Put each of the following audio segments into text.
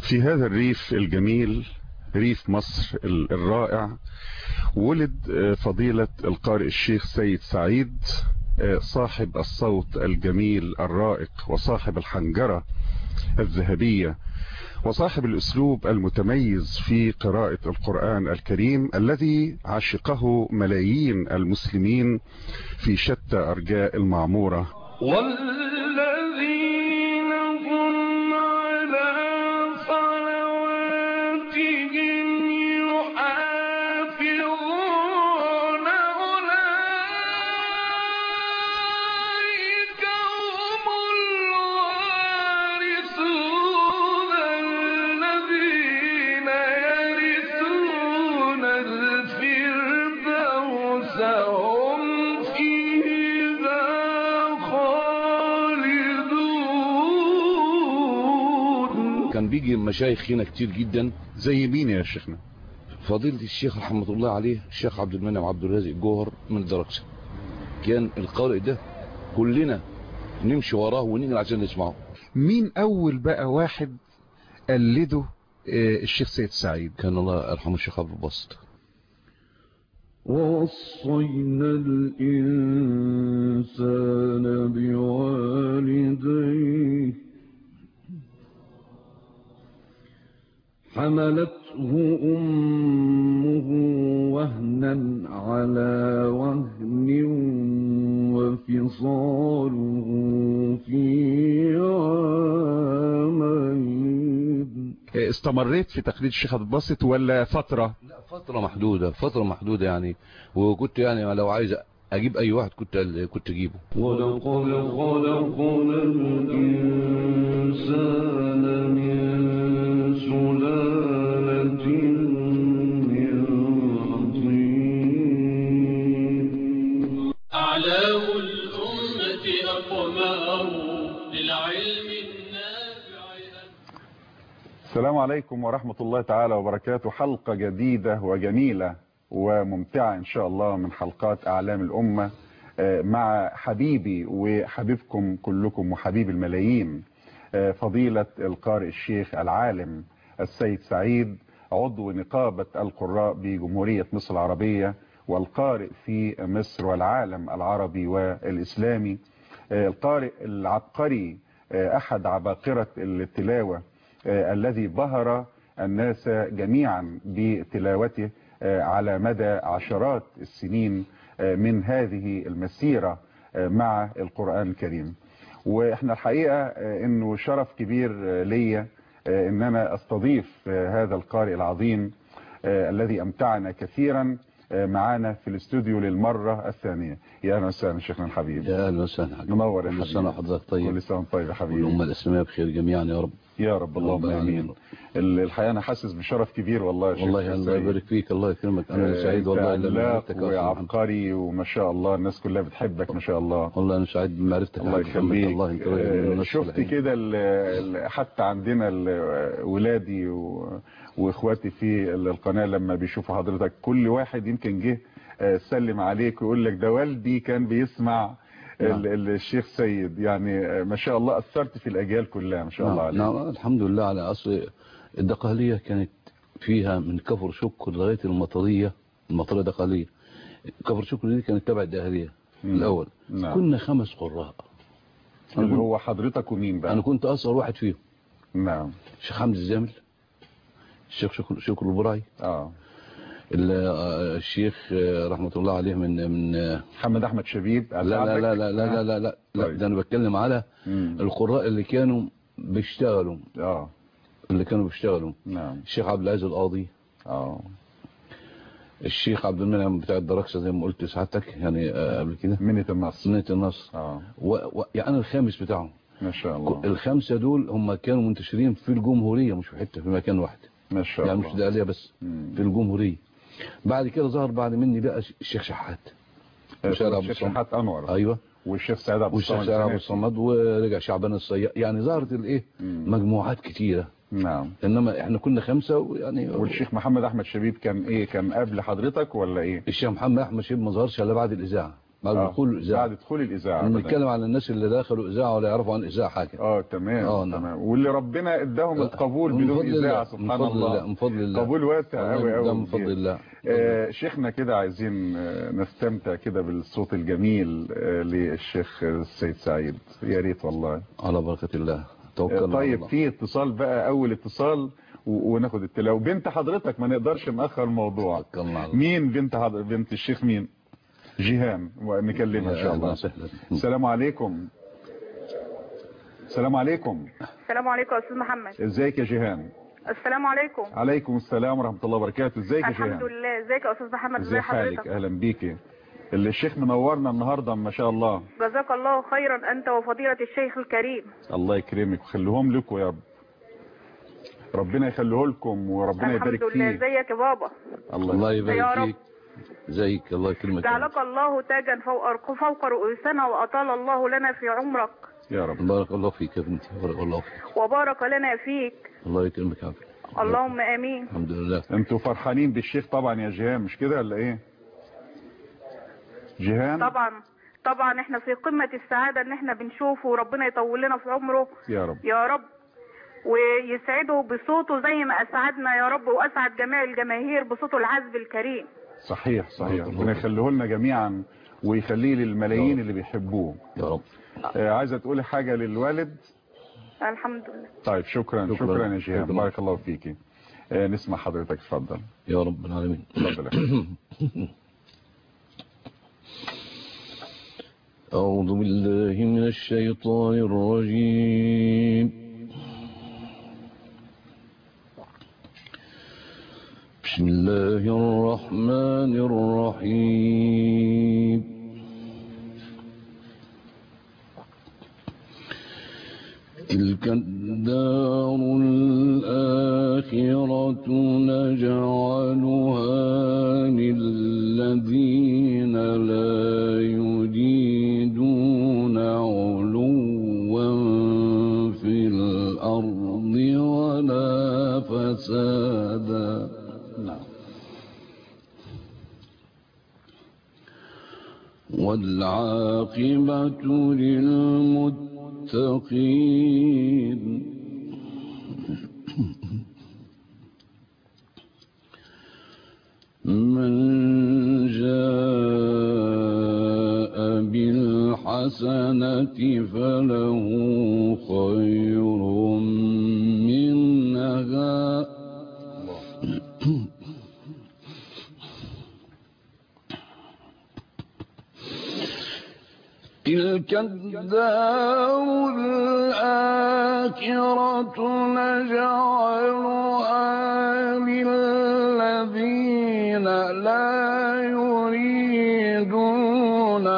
في هذا الريف الجميل ريف مصر الرائع ولد فضيلة القارئ الشيخ سيد سعيد صاحب الصوت الجميل الرائق وصاحب الحنجرة الذهبية وصاحب الاسلوب المتميز في قراءة القرآن الكريم الذي عشقه ملايين المسلمين في شتى ارجاء المعمورة والذين هم على صلواتهم يحافظون أولئك هم الوارثون الذين يرثون الفردوس هم فيها خالدون كان بيجي مشايخ هنا كتير جدا زي مين يا شيخنا فضيلة الشيخ رحمة الله عليه الشيخ عبد المنعم عبد الرازق جوهر من دركسة كان القارئ ده كلنا نمشي وراه ونجري عشان نسمعه مين اول بقى واحد قلده آه، الشيخ سيد سعيد كان الله يرحمه الشيخ عبد الباسط ووصينا الإنسان بوالديه حملته أمه وهنا على وهن وفصاله في عامين آه، استمريت في تقليد الشيخ عبد الباسط ولا فترة لا فترة محدودة فترة محدودة يعني وكنت يعني لو عايز اجيب اي واحد كنت كنت اجيبه ولقد خلقنا الإنسان من سلالة من طين أعلام الأمة أقمار للعلم النافع السلام عليكم ورحمة الله تعالى وبركاته حلقة جديدة وجميلة وممتعة إن شاء الله من حلقات أعلام الأمة آه، مع حبيبي وحبيبكم كلكم وحبيب الملايين آه، فضيلة القارئ الشيخ العالم السيد سعيد عضو نقابة القراء بجمهورية مصر العربية والقارئ في مصر والعالم العربي والإسلامي آه، القارئ العبقري آه، أحد عباقرة التلاوة آه، الذي بهر الناس جميعا بتلاوته آه، على مدى عشرات السنين آه، من هذه المسيرة آه، مع القرآن الكريم واحنا الحقيقة آه، انه شرف كبير آه، ليا آه، ان انا استضيف آه، هذا القارئ العظيم آه، الذي امتعنا كثيرا آه، معانا في الاستوديو للمرة الثانية يا اهلا وسهلا شيخنا الحبيب يا اهلا وسهلا حبيبي. منور يا كل حبيبي سنة وحضرتك طيب كل سنة وأنت طيب يا حبيبي والأمة الإسلامية بخير جميعا يا رب يا رب اللهم رب العالمين. امين ال- الحقيقه انا حاسس بشرف كبير والله يا شيخ والله الله سعيد. يبارك فيك الله يكرمك أنا آه، سعيد أنت والله إلا علاق بمعرفتك يا أخي محمد. وعبقري وما شاء الله الناس كلها بتحبك ما شاء الله والله أنا سعيد بمعرفتك الله يا أخي محمد. يخليك الله انت راجل من آه، الناس شفت الصالحين. كده ال- ال- حتى عندنا ال- ولادي و- واخواتي في ال- القناه لما بيشوفوا حضرتك كل واحد يمكن جه آه، سلم عليك ويقول لك ده والدي كان بيسمع نعم. ال- ال- الشيخ سيد يعني آه، ما شاء الله اثرت في الاجيال كلها ما شاء الله نعم, عليك نعم الحمد لله على أصل الدقهلية كانت فيها من كفر شكر لغاية المطرية المطرية دقهلية كفر شكر دي كانت تبع الدقهلية مم. الأول نعم. كنا خمس قراء أنا اللي كنت, هو حضرتك ومين بقى أنا كنت أصغر واحد فيهم نعم الشيخ حمد الزامل الشيخ شكر, شكر البراعي اه ال- آه، الشيخ آه، رحمة الله عليه من من آه، محمد احمد شبيب لا لا لا لا لا لا لا, لا, لا طيب. ده أنا بتكلم على مم. القراء اللي كانوا بيشتغلوا اه اللي كانوا بيشتغلوا نعم الشيخ عبد العزيز القاضي اه الشيخ عبد المنعم بتاع الدركسة زي ما قلت سعادتك يعني آه، قبل كده منة النصر سنة النصر اه و... و... يعني أنا الخامس بتاعهم ما شاء الله الخمسة دول هم كانوا منتشرين في الجمهورية مش في حتة في مكان واحد ما شاء يعني الله مش دقالية بس مم. في الجمهورية بعد كده ظهر بعد مني بقى الشيخ شحات آه، وشارع عبد الشيخ الصمد. شحات انور ايوه والشيخ سعيد عبد والشيخ الصمد سعيد عبد الفناسي. الصمد ورجع شعبان الصياد يعني ظهرت الايه مم. مجموعات كتيرة نعم انما احنا كنا خمسة ويعني والشيخ محمد احمد شبيب كان ايه كان قبل حضرتك ولا ايه الشيخ محمد احمد شيب ما ظهرش الا بعد الاذاعه بعد آه، دخول الاذاعه بعد دخول الاذاعه احنا بدأ. بنتكلم على الناس اللي دخلوا اذاعه ولا يعرفوا عن الاذاعه حاجه اه تمام آه، نعم. تمام واللي ربنا اداهم القبول من بدون فضل الله، اذاعه من سبحان فضل الله الله من فضل الله قبول واسع والله قوي ده قوي من فضل الله آه شيخنا كده عايزين آه، نستمتع كده بالصوت الجميل آه للشيخ السيد سعيد يا ريت والله على بركه الله توكل آه على طيب الله. في اتصال بقى اول اتصال و- وناخد التلاوه بنت حضرتك ما نقدرش ناخر الموضوع توكلنا على الله مين بنت حضر... بنت الشيخ مين جيهان ونكلمها ان شاء أهلا الله وسهلا. السلام عليكم السلام عليكم السلام عليكم يا استاذ محمد ازيك يا جيهان السلام عليكم عليكم السلام ورحمه الله وبركاته ازيك يا الحمد جيهان لله ازيك يا استاذ محمد ازي ازي حالك حضرتك اهلا بيكي اللي الشيخ منورنا النهارده ما شاء الله جزاك الله خيرا انت وفضيله الشيخ الكريم الله يكرمك ويخليهم لكم يا رب ربنا يخليه لكم وربنا الحمد يبارك لله فيك ازيك يا بابا الله الله يا يبارك رب. فيك زيك الله يكرمك يا رب. جعلك الله تاجا فوق فوق رؤوسنا واطال الله لنا في عمرك يا رب بارك الله فيك يا بنتي بارك الله فيك وبارك لنا فيك الله يكرمك يا عبد اللهم امين الحمد لله انتوا فرحانين بالشيخ طبعا يا جيهان مش كده ولا ايه جيهان طبعا طبعا احنا في قمه السعاده ان احنا بنشوفه وربنا يطول لنا في عمره يا رب يا رب ويسعده بصوته زي ما اسعدنا يا رب واسعد جميع الجماهير بصوته العذب الكريم صحيح صحيح بارك الله ربنا فيك. يخليه لنا جميعا ويخليه للملايين رب. اللي بيحبوه يا رب آه، عايزه تقولي حاجه للوالد الحمد لله طيب شكرا شكرا. شكرا يا جيهان شكرا. بارك الله فيكي آه، نسمع حضرتك اتفضل يا رب العالمين اتفضل أعوذ بالله من الشيطان الرجيم بسم الله الرحمن الرحيم تلك الدار الآخرة نجعلها للذين لا يريدون علوا في الأرض ولا فسادا والعاقبة للمتقين من جاء بالحسنة فله خير منها تلك الدار الآخرة نجعلها للذين لا يريدون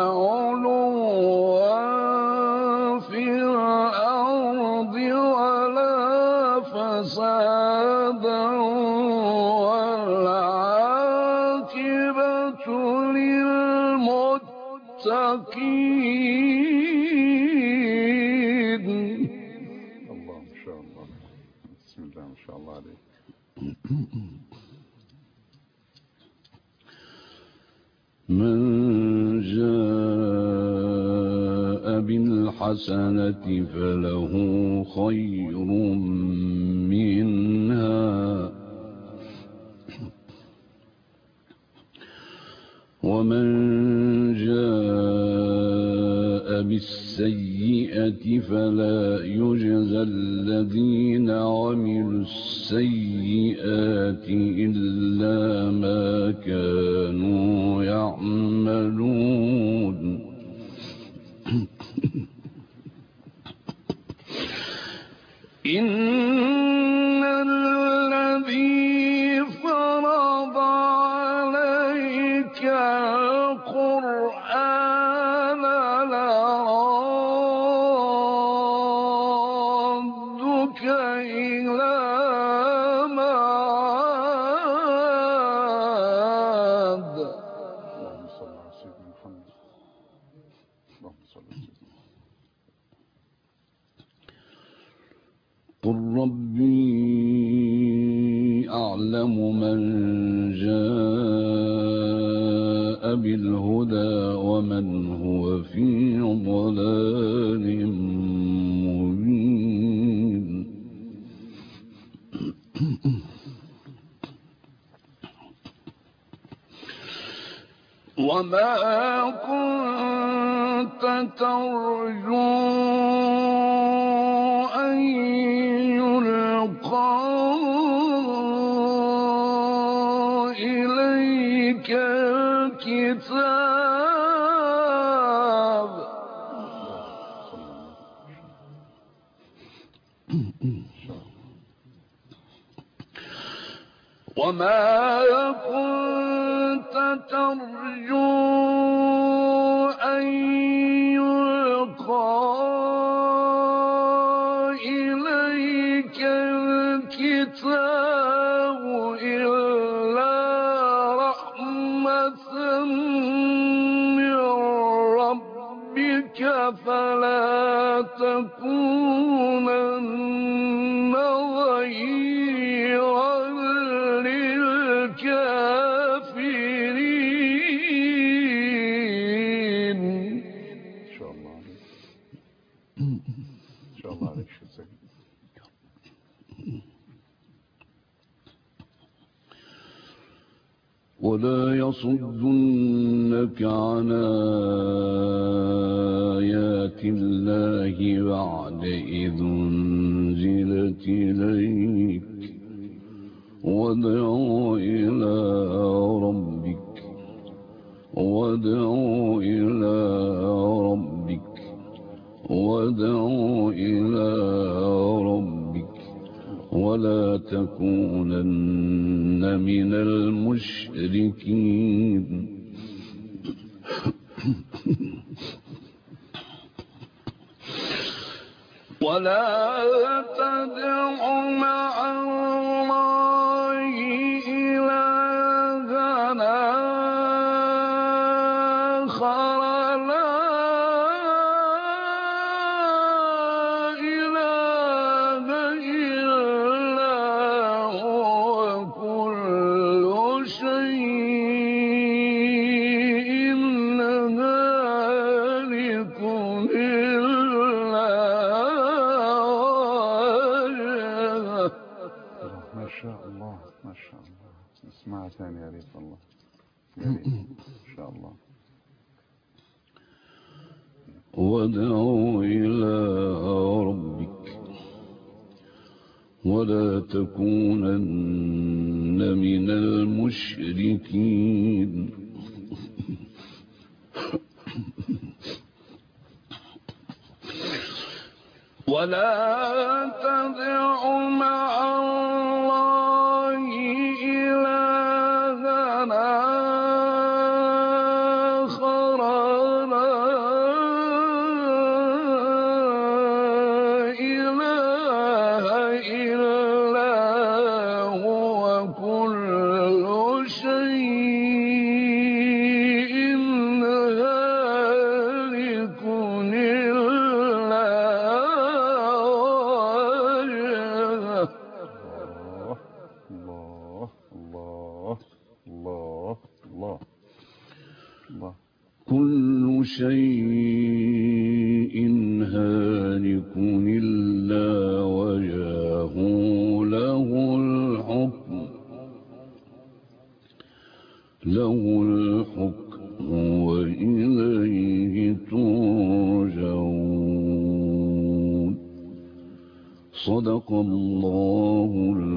علوا في الأرض ولا فسادا والعاقبة للمتقين الله ما شاء الله بسم الله ما شاء الله عليك من جاء بالحسنة فله خير منها ومن جاء بالسيئة فلا يجزى الذين عملوا السيئات إلا ما كانوا يعملون إن الذي فرض عليك القرآن لرادك إلى معاد اللهم صل على سيدنا محمد اللهم صل على سيدنا قل ربي أعلم من جاء بالهدى ومن وما كنت ترجو أن يلقى إليك الكتاب وما كنت ترجو أن يلقى إليك الكتاب إلا رحمة من ربك فلا تكونن ظهيرا للكافرين ان شاء الله عليك ان شاء الله عليك شو سيد ولا يصدنك عن آيات الله بعد إذ انزلت إليك وادع إلى ربك وادع إلى ربك وادع إلى ربك ولا تكونن من المشركين ولا تدع مع الله إلهنا آخر لا إله إلا هو كل شيء هالك إلا وجهه ما شاء الله ما شاء الله اسمعها ثاني يا ريت الله يا ريت ان شاء الله وادع إلى ربك ولا تكونن من المشركين ولا تدع مع الله إلهنا آخر لا إله إلا هو كل شيء هالك إلا وجهه الله الله الله الله الله كل شيء هالك إلا وجهه له الحكم له الحكم وإليه ترجعون صدق الله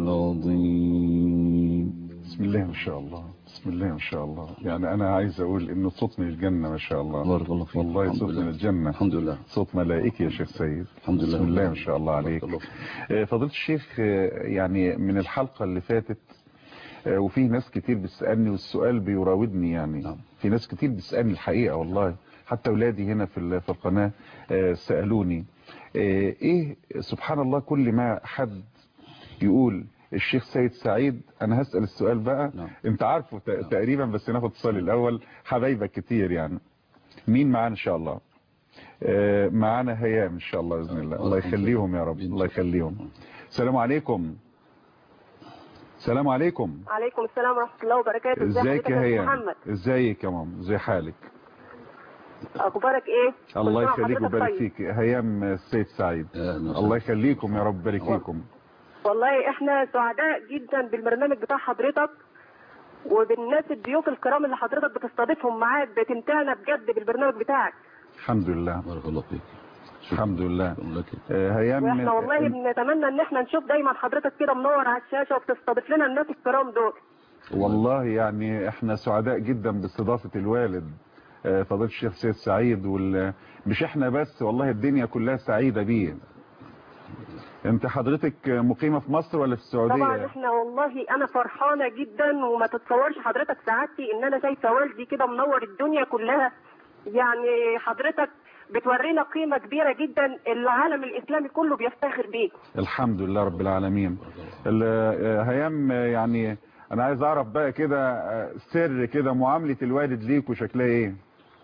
العظيم بسم الله ما شاء الله بسم الله ما شاء الله يعني انا عايز اقول انه صوت من الجنة ما شاء الله بارك الله فيك والله الحمد صوت لله. من الجنة الحمد لله صوت ملائكي يا شيخ سيد الحمد لله بسم الله ما شاء الله عليك بارك الله فيك. آه، فضيلة الشيخ آه، يعني من الحلقة اللي فاتت آه، وفي ناس كتير بتسألني والسؤال بيراودني يعني نعم. في ناس كتير بتسألني الحقيقة والله حتى أولادي هنا في ال- في القناة آه، سألوني آه، إيه سبحان الله كل ما حد يقول الشيخ سيد سعيد أنا هسأل السؤال بقى نعم. أنت عارفه ت- تقريبا بس ناخد السؤال الأول حبايبك كتير يعني مين معانا إن شاء الله آه، معانا هيام إن شاء الله بإذن الله الله يخليهم يا رب الله يخليهم السلام عليكم السلام عليكم عليكم السلام ورحمة الله وبركاته ازي ازيك حضرتك يا يا هيام محمد ازيك يا ماما ازي حالك اخبارك ايه الله كل سنة يخليك وحضرتك ويبارك طيب. فيك هيام السيد سعيد أهلا وسهلا. الله يخليكم يا رب يبارك فيكم والله احنا سعداء جدا بالبرنامج بتاع حضرتك وبالناس الضيوف الكرام اللي حضرتك بتستضيفهم معاك بتمتعنا بجد بالبرنامج بتاعك الحمد لله بارك الله فيك الحمد لله شكرا لك آه، هيام واحنا والله بنتمنى ان احنا نشوف دايما حضرتك كده منور على الشاشه وبتستضيف لنا الناس الكرام دول والله يعني احنا سعداء جدا باستضافة الوالد آه، فضيلة الشيخ سيد سعيد وال... مش احنا بس والله الدنيا كلها سعيدة بيه انت حضرتك مقيمة في مصر ولا في طبعا السعودية احنا والله انا فرحانه جدا وما تتصورش حضرتك سعادتي ان انا شايفه والدي كده منور الدنيا كلها يعني حضرتك بتورينا قيمه كبيره جدا العالم الاسلامي كله بيفتخر بيك الحمد لله رب العالمين ال- آه، هيام آه، يعني انا عايز اعرف بقى كده آه، سر كده معاملة الوالد ليك وشكلها ايه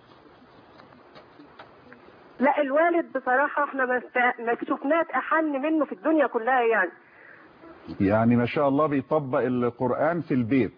لا الوالد بصراحه احنا ما است- ما شفناش احن منه في الدنيا كلها يعني يعني ما شاء الله بيطبق القرآن في البيت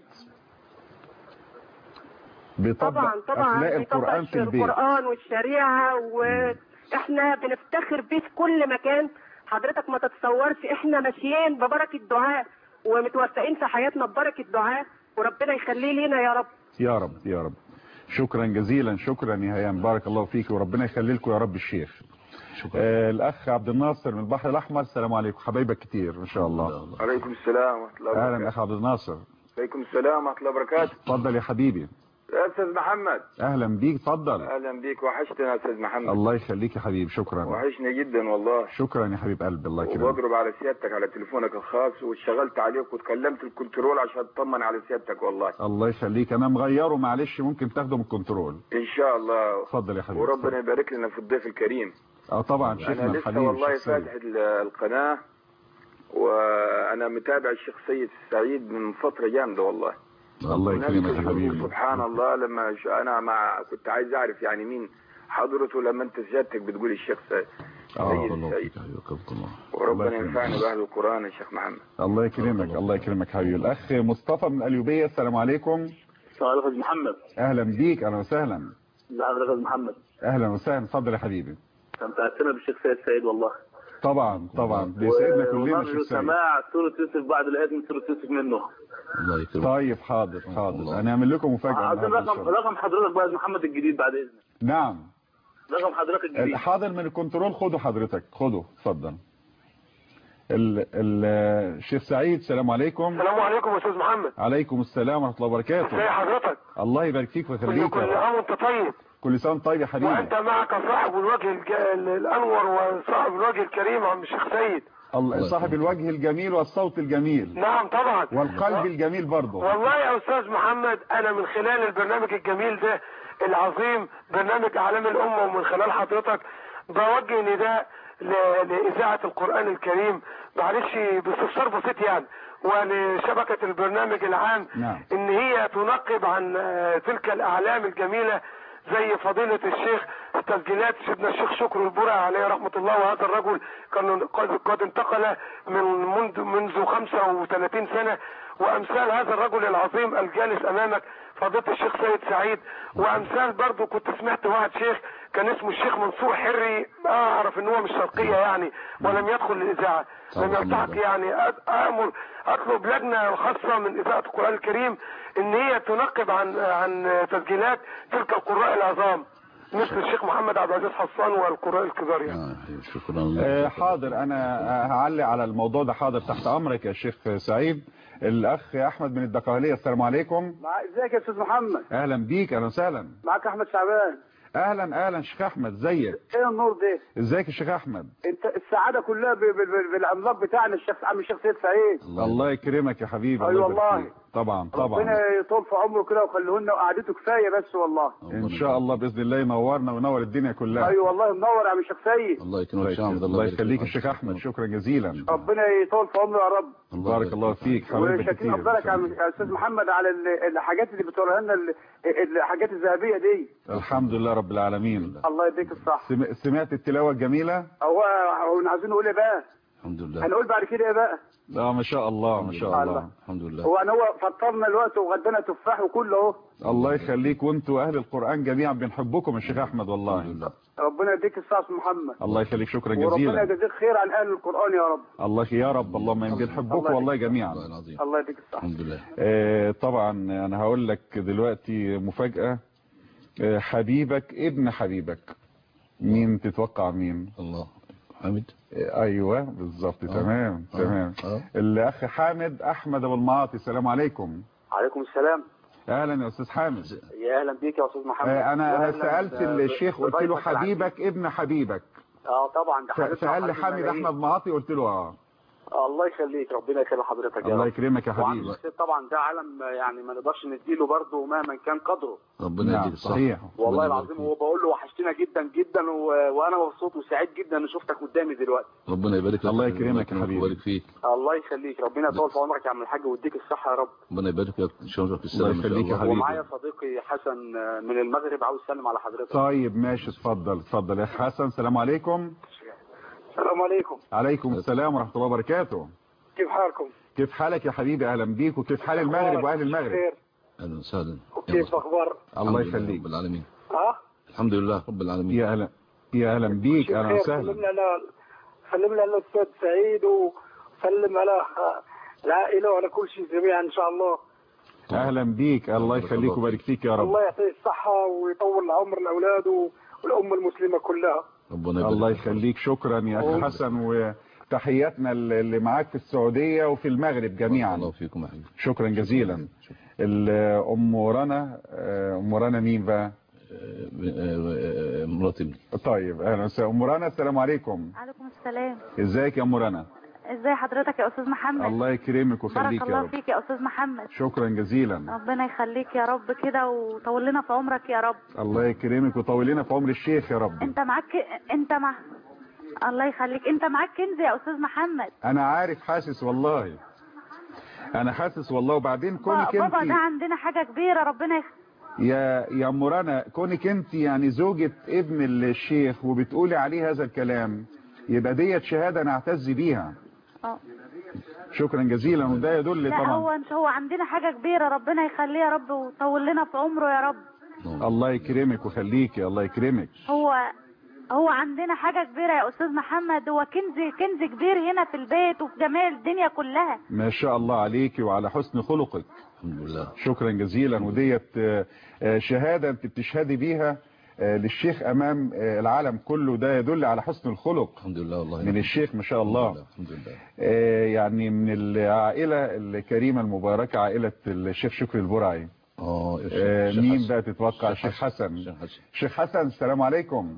بيطبق طبعا طبعا اخلاق بيطبق القرآن في البيت القرآن والشريعة واحنا بنفتخر بيه في كل مكان حضرتك ما تتصورش احنا ماشيين ببركة دعاء ومتوفقين في حياتنا ببركة دعاء وربنا يخليه لينا يا رب يا رب يا رب شكرا جزيلا شكرا يا هيام بارك الله فيك وربنا يخلي لكم يا رب الشيخ شكرا آه الاخ عبد الناصر من البحر الاحمر السلام عليكم حبايبك كتير ان شاء الله عليكم السلام ورحمة الله اهلا وبركاته اخ عبد الناصر عليكم السلام ورحمة الله وبركاته اتفضل يا حبيبي يا أستاذ محمد اهلا بيك اتفضل أهلا بيك وحشتنا يا أستاذ محمد الله يخليك يا حبيبي شكرا وحشني جدا والله شكرا يا حبيب قلبي الله يكرمك وبضرب على سيادتك على تليفونك الخاص واشتغلت عليك وتكلمت الكنترول عشان اطمن على سيادتك والله الله يخليك انا مغيره معلش ممكن تاخده من الكنترول ان شاء الله اتفضل يا حبيبي وربنا يبارك لنا في الضيف الكريم اه طبعا شيخنا انا لسه الحبيب والله الشيخ سيد. فاتح ال- القناة وانا متابع الشيخ سيد السعيد من فترة جامدة والله الله يكرمك يا حبيبي سبحان الله لما ش- انا مع كنت عايز اعرف يعني مين حضرته لما انت سيادتك بتقول الشيخ سيد اه سيد الله السعيد فيك حبيبك الله وربنا الله يكرمك. ينفعنا باهل القران يا شيخ محمد الله يكرمك الله يكرمك حبيبي الاخ مصطفى من القليوبيه السلام عليكم السلام عليكم يا أستاذ محمد اهلا بيك اهلا وسهلا ازي حضرتك يا أستاذ محمد اهلا وسهلا اتفضل يا حبيبي استمتعتنا بالشيخ سيد سعيد والله طبعا طبعا بيسعدنا كلنا ونرجو شيخ سيد سماع سورة يوسف بعد الآيات من سورة يوسف منه الله يكرمك طيب حاضر حاضر انا اعمل لكم مفاجاه عايزين النهاردة إن رقم شاء الله. رقم حضرتك بقى يا أستاذ محمد الجديد بعد إذنك نعم رقم حضرتك الجديد حاضر من الكنترول خده حضرتك خده اتفضل ال ال الشيخ سعيد السلام عليكم السلام عليكم يا استاذ محمد عليكم السلام ورحمه الله ازي وبركاته حضرتك الله يبارك فيك كل ويخليك كل يا رب. عام وانت طيب كل سنه وأنت طيب يا حبيبي وانت معك صاحب الوجه الج... ال- الانور وصاحب الوجه الكريم عم الشيخ سيد الله صاحب الوجه الجميل والصوت الجميل نعم طبعا والقلب الجميل برضه والله يا استاذ محمد انا من خلال البرنامج الجميل ده العظيم برنامج اعلام الامه ومن خلال حضرتك بوجه نداء ل- لاذاعه القران الكريم معلش باستفسار بسيط يعني ولشبكه البرنامج العام نعم ان هي تنقب عن آه، تلك الاعلام الجميله زي فضيلة الشيخ تسجيلات سيدنا الشيخ شكر البرع عليه رحمة الله وهذا الرجل كان قد, قد انتقل من منذ منذ 35 سنة وامثال هذا الرجل العظيم الجالس امامك فضيلة الشيخ سيد سعيد وامثال برضو كنت سمعت واحد شيخ كان اسمه الشيخ منصور حري اعرف ان هو مش شرقية يعني ولم يدخل الاذاعة لم يلتحق يعني أ- امر اطلب لجنة خاصة من اذاعة القرآن الكريم ان هي تنقب عن عن تسجيلات تلك القراء العظام مثل الشيخ محمد عبد العزيز حسان والقراء الكبار يعني آه، حبيبي، شكرا آه، لك حاضر انا آه، هعلق على الموضوع ده حاضر تحت امرك يا شيخ سعيد الاخ احمد من الدقهليه السلام عليكم مع ازيك يا استاذ محمد اهلا بيك اهلا وسهلا معاك احمد شعبان اهلا اهلا شيخ احمد ازيك ايه النور ده ازيك يا شيخ احمد انت السعاده كلها ب- ب- ب- بالعملاق بتاعنا الشيخ عم الشيخ سيد سعيد الله يكرمك يا حبيبي أي الله يبارك والله. فيك. طبعا ربنا طبعا يطول في عمره كده ويخليه لنا وقعدته كفايه بس والله ان شاء الله باذن الله ينورنا وينور الدنيا كلها ايوه والله منور يا عم الشيخ سيد الله يكرمك يا شيخ أحمد، الله يبارك يخليك يا فيك. شيخ احمد شكرا جزيلا ربنا يطول في عمره يا رب بارك الله فيك حبيبي وشاكرين كتير افضلك يا عم- يا استاذ محمد على ال- الحاجات اللي بتوريها لنا ال- الحاجات الذهبيه دي الحمد لله رب العالمين الله يديك الصح سم- سمعت التلاوه الجميله هو هو عايزين نقول ايه بقى الحمد لله هنقول بعد كده ايه بقى اه ما شاء الله ما شاء الله الحمد لله هو انا هو فطرنا الوقت وغدانا تفاح وكله اهو الله يخليك وانتوا اهل القرآن جميعا بنحبكم يا شيخ احمد والله ربنا يديك الصحة يا محمد الله يخليك شكرا وربنا جزيلا يجزيك خير عن اهل القران يا رب الله يا رب اللهم يمجد بنحبكم والله جميعا الله يديك الصحة الحمد لله آه، طبعا انا هقول لك دلوقتي مفاجأة آه، حبيبك ابن حبيبك مين تتوقع مين الله حامد آه، ايوه بالظبط تمام آه، تمام آه. الاخ حامد احمد ابو المعاطي السلام عليكم عليكم السلام اهلا يا استاذ حامد يا اهلا بيك يا استاذ محمد آه، انا انا وأهلاً سالت ب- الشيخ قلت له بضيفك العزيز. حبيبك ابن حبيبك اه طبعا ده ف- حبيبنا فقال لي وحبيبنا حامد جميل. احمد معاطي قلت له اه آه، الله يخليك ربنا يكرم حضرتك يا الله رب. يكرمك يا وعن حبيبي الشيخ طبعا ده علم يعني ما نقدرش نديله برضه مهما كان قدره ربنا نعم يديك الصحة صحيح والله ربنا العظيم وبقول له وحشتنا جدا جدا و... وانا مبسوط وسعيد جدا ان شفتك قدامي دلوقتي ربنا يبارك لك الله يكرمك يا حبيبي. ويبارك فيك الله يخليك ربنا يطول في عمرك يا عم الحاج ويديك الصحه يا رب ربنا يبارك لك ان شاء الله في السلامة الله ان شاء يخليك يا الله حبيبي. ومعايا صديقي حسن آه، من المغرب عاوز يسلم على حضرتك طيب ماشي اتفضل اتفضل يا اخ حسن السلام عليكم السلام عليكم عليكم السلام ورحمه الله وبركاته كيف حالكم كيف حالك يا حبيبي اهلا بيك وكيف حال المغرب واهل المغرب خير اهلا وسهلا وكيف اخبار الله الحمد لله يخليك رب العالمين ها الحمد لله رب العالمين يا اهلا يا اهلا بيك اهلا خير وسهلا سلم لنا سلم لنا الاستاذ سعيد وسلم على العائله وعلى كل شيء جميعا ان شاء الله اهلا بيك الله يخليك ويبارك فيك يا رب الله يعطيه الصحه ويطول عمر الاولاد والامه المسلمه كلها ربنا يبارك الله لك. يخليك شكرا يا اخ حسن وتحياتنا اللي معاك في السعوديه وفي المغرب الله جميعا فيكم يا حبيبي شكرا جزيلا شكرا. ال- ام رنا آه، ام رنا مين بقى آه، آه، آه، مرات ابني طيب اهلا وسهلا ام رنا السلام عليكم عليكم السلام ازيك يا ام رنا ازاي حضرتك يا استاذ محمد الله يكرمك ويخليك بارك يا الله رب فيك يا استاذ محمد شكرا جزيلا ربنا يخليك يا رب كده وطول لنا في عمرك يا رب الله يكرمك ويطول لنا في عمر الشيخ يا رب انت معاك انت مع الله يخليك انت معاك كنز يا استاذ محمد انا عارف حاسس والله انا حاسس والله وبعدين كونك بابا ده انت عندنا حاجة كبيرة ربنا يخ... يا يا ام رنا كونك انت يعني زوجة ابن الشيخ وبتقولي عليه هذا الكلام يبقى ديت شهادة نعتز بيها اه شكرا جزيلا وده يدل لا طبعا هو مش هو عندنا حاجة كبيرة ربنا يخليه يا رب وطول لنا في عمره يا رب الله يكرمك ويخليكي الله يكرمك هو هو عندنا حاجة كبيرة يا أستاذ محمد هو كنز كنز كبير هنا في البيت وفي جميع الدنيا كلها ما شاء الله عليكي وعلى حسن خلقك الحمد لله شكرا جزيلا وديت آه، آه، شهادة انت بتشهدي بيها آه، للشيخ امام آه، العالم كله ده يدل على حسن الخلق الحمد لله والله من الشيخ ما شاء الله الحمد لله آه، يعني من العائلة الكريمة المباركة عائلة الشيخ شكري البرعي اه يا شيخ- آه، شيخ مين حسن. بقى تتوقع شيخ الشيخ حسن شيخ حسن. شيخ حسن السلام عليكم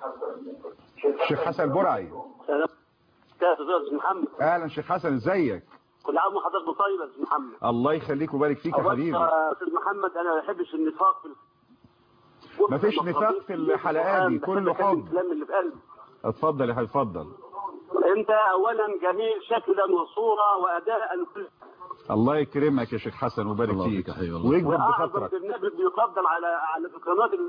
شيخ حسن البرعي سلام يا استاذ محمد اهلا شيخ حسن ازيك كل عام وحضرتك بطيب يا استاذ محمد الله يخليك ويبارك فيك يا أولا حبيبي يا استاذ محمد انا ما بحبش النفاق في ما فيش نفاق في الحلقات دي كله حب الكلام اللي في قلبي اتفضل يا حبيبي اتفضل انت اولا جميل شكلا وصوره واداء كل الله يكرمك يا شيخ حسن ويبارك الله فيك فيك يا حبيبي والله. ويكبر واعظم بخاطرك برنامج بيقدم على على في قناه ال-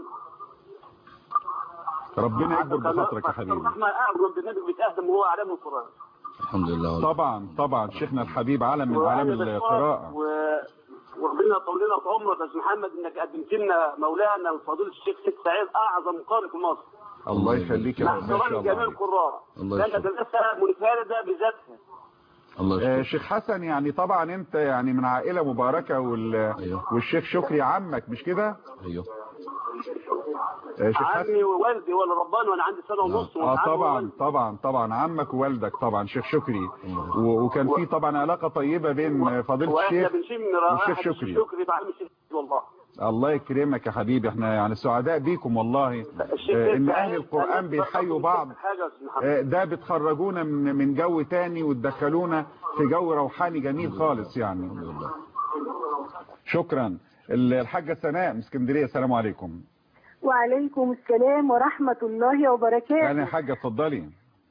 ربنا يكبر على بخاطرك يا قناة حبيبي الرحمه اعظم برنامج بيتقدم وهو اعلام القران الحمد لله والله. طبعا طبعا شيخنا الحبيب علم من وأنا اعلام بشكرك القراءة و... وربنا يطول لنا في عمرك يا استاذ محمد انك قدمت لنا مولانا وفضيله الشيخ سيد سعيد اعظم قارئ في مصر الله يخليك يا مع رب ما شاء احترام الله جميع عليك. القراء الله لان يشكرك. مدرسه منفرده بذاتها الله آه، يشكرك. شيخ حسن يعني طبعا انت يعني من عائلة مباركة وال... أيوه. والشيخ شكري عمك مش كده ايوه آه، شيخ حسن عمي ووالدي هو اللي رباني وانا عندي سنه ونص اه وعمي طبعا ووالدي. طبعا طبعا عمك ووالدك طبعا شيخ شكري و... وكان في طبعا علاقة طيبة بين فضيلة واحنا الشيخ بنشم والشيخ رائحه شكري. شكري بعلم الشيخ والله الله يكرمك يا حبيبي احنا يعني سعداء بيكم والله الشيخ آه، ان سعيد اهل القرآن أنا بيحيوا بفكر بعض في حاجه يا استاذ محمد آه، ده بتخرجونا من من جو تاني وتدخلونا في جو روحاني جميل خالص يعني الحمد لله شكرا الحاجة سناء من اسكندرية السلام عليكم وعليكم السلام ورحمة الله يعني يا وبركاته حاجة اتفضلي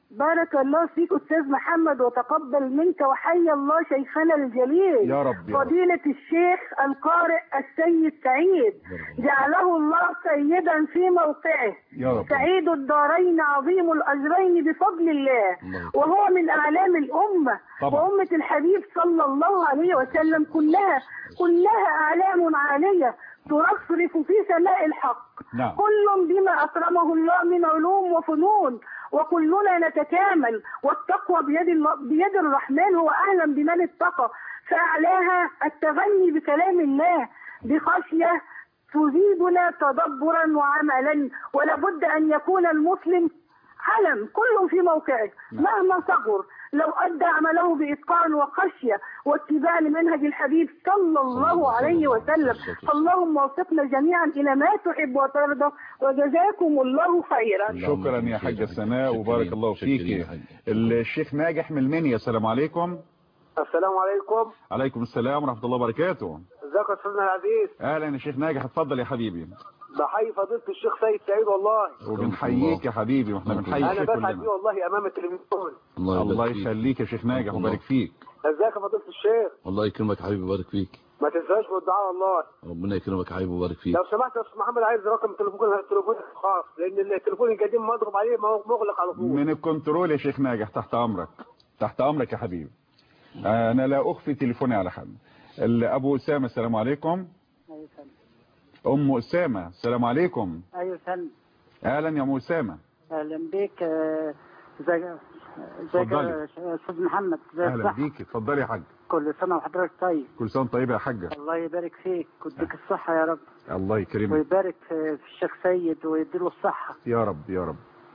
بارك الله فيك أستاذ محمد وتقبل منك وحي الله شيخنا الجليل يا رب يا رب. فضيلة الشيخ القارئ السيد سعيد جعله الله سيدا في موقعه يا رب سعيد الدارين عظيم الأجرين بفضل الله وهو من أعلام الأمة طبعا. وأمة الحبيب صلى الله عليه وسلم كلها كلها أعلام عالية ترفرف في سماء الحق نعم. كل بما أكرمه الله من علوم وفنون وكلنا نتكامل والتقوى بيد الله بيد الرحمن هو أعلم بمن اتقى فأعلاها التغني بكلام الله بخشية تزيدنا تدبرا وعملا ولابد أن يكون المسلم علم كل في موقعه مهما صغر لو أدى عمله بإتقان وخشية واتباع لمنهج الحبيب صلى الله عليه وسلم اللهم وفقنا جميعا إلى ما تحب وترضى وجزاكم الله خيرا شكرا يا حاجة سناء وبارك الله فيك الشيخ ناجح من المنيا السلام عليكم السلام عليكم عليكم السلام ورحمة الله وبركاته ازيك يا استاذنا العزيز اهلا يا شيخ ناجح اتفضل يا حبيبي بحيي فضيله الشيخ سيد سعيد والله وبنحييك يا حبيبي واحنا بنحيي انا الشيخ بسعد كلنا بيه والله امام التلفزيون الله يخليك يا شيخ ناجح وبارك فيك ازيك يا فضيله الشيخ الله يكرمك يا حبيبي ويبارك فيك ما تنساش بالدعاء والله ربنا يكرمك يا حبيبي ويبارك فيك لو سمحت يا استاذ محمد عايز رقم تليفون التليفون الخاص لان التليفون القديم مضروب عليه مغلق على طول من الكنترول يا شيخ ناجح تحت امرك تحت امرك يا حبيبي انا لا اخفي تليفوني على حد ال- ابو اسامه السلام عليكم ايوه فندم ام اسامه السلام عليكم ايوه فندم اهلا يا ام اسامه اهلا بيك آه، ازيك ازيك اتفضلي. يا استاذ محمد ازيك اهلا صح بيكي اتفضلي يا حاج كل سنه وحضرتك طيب كل سنه طيبه يا حاجه الله يبارك فيك ويديك الصحه يا رب الله يكرمك ويبارك في في الشيخ سيد ويديله الصحه يا رب يا رب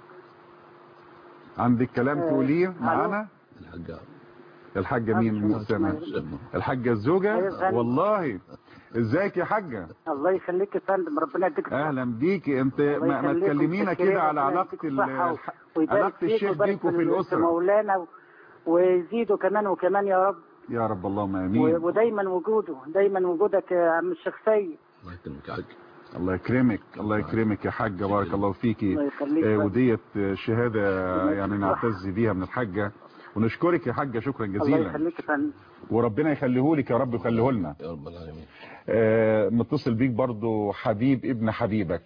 عندك كلام آه، تقوليه معانا الحاجة الحاجه مين ام اسامه الحاجه الزوجه أيوة فندم. والله ازيك يا حاجه الله يخليك يا فندم ربنا يديك الصحه اهلا بيكي انت الله ما, ما يخليك تكلمينا ويشكرك كده على وربنا علاقه يديك ال- الصحة الح- ويبارك علاقه فيك الشيخ ويبارك بيكوا في في الاسره مولانا و- ويزيده كمان وكمان يا رب يا رب اللهم و- امين ودايما وجوده دايما وجودك يا عم الشيخ سيد الله يكرمك يا حاج الله يكرمك الله يكرمك يا حاجة بارك الله فيكي الله يخليك. آه، وديت آه، شهادة يعني نعتز بيها من الحاجة ونشكرك يا حاجة شكرا الله جزيلا يخليك يا فندم وربنا يخليهولك يا رب ويخليه لنا يا رب العالمين آه، متصل بيك برضو حبيب ابن حبيبك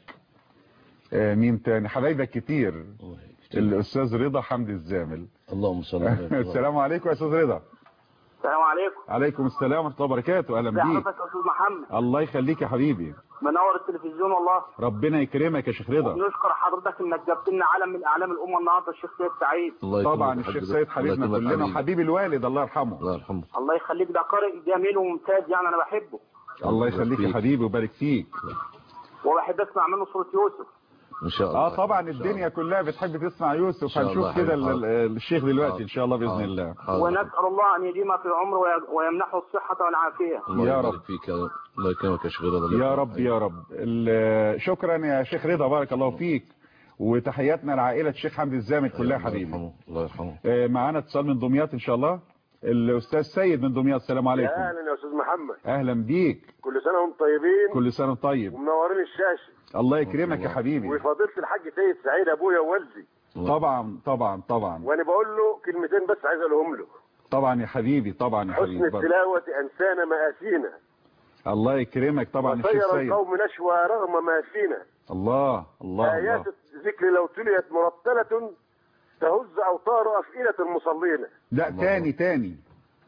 آه، مين تاني حبايبك كتير الاستاذ رضا حمدي الزامل اللهم صل على سيدنا السلام عليكم يا استاذ رضا السلام عليكم عليكم السلام ورحمه الله وبركاته اهلا ازي بيك حضرتك يا استاذ محمد الله يخليك يا حبيبي منور التلفزيون والله ربنا يكرمك يا شيخ رضا نشكر حضرتك انك جبت لنا علم من اعلام الامه النهارده الشيخ سيد سعيد طبعا الشيخ سيد حبيبنا كلنا وحبيب الوالد الله يرحمه الله يرحمه الله يخليك ده قارئ جميل وممتاز يعني انا بحبه الله يخليك يا حبيبي ويبارك فيك وبحب اسمع منه صوره يوسف ان شاء الله اه طبعا الدنيا كلها بتحب تسمع يوسف شاء الله هنشوف كده حبيبي. ال- ال- الشيخ دلوقتي ان شاء الله باذن الله ونسال الله ان يديم في عمره وي- ويمنحه الصحه والعافيه الله يا يبارك رب. فيك يا رب الله يكرمك يا شيخ رضا الله يا يكرمك. رب يا رب ال- شكرا يا شيخ رضا بارك الله فيك وتحياتنا لعائله الشيخ حمدي الزامل كلها الله حبيبي يرحمه الله يرحمه آه، معانا اتصال من دمياط ان شاء الله الاستاذ سيد من دمياط السلام عليكم اهلا يا استاذ محمد اهلا بيك كل سنه وانتم طيبين كل سنه طيب ومنورين الشاشه الله يكرمك يا حبيبي وفضيله الحاج سيد سعيد ابويا ووالدي طبعا طبعا طبعا وانا بقول له كلمتين بس عايز اقولهم له طبعا يا حبيبي طبعا يا حسن حبيبي برضه. التلاوه انسانا ماسينا الله يكرمك طبعا الشيخ وسير سيد القوم نشوى رغم ما فينا الله الله ايات الله الذكر لو تليت مرتله تهز اوتار افئده المصلين لا تاني تاني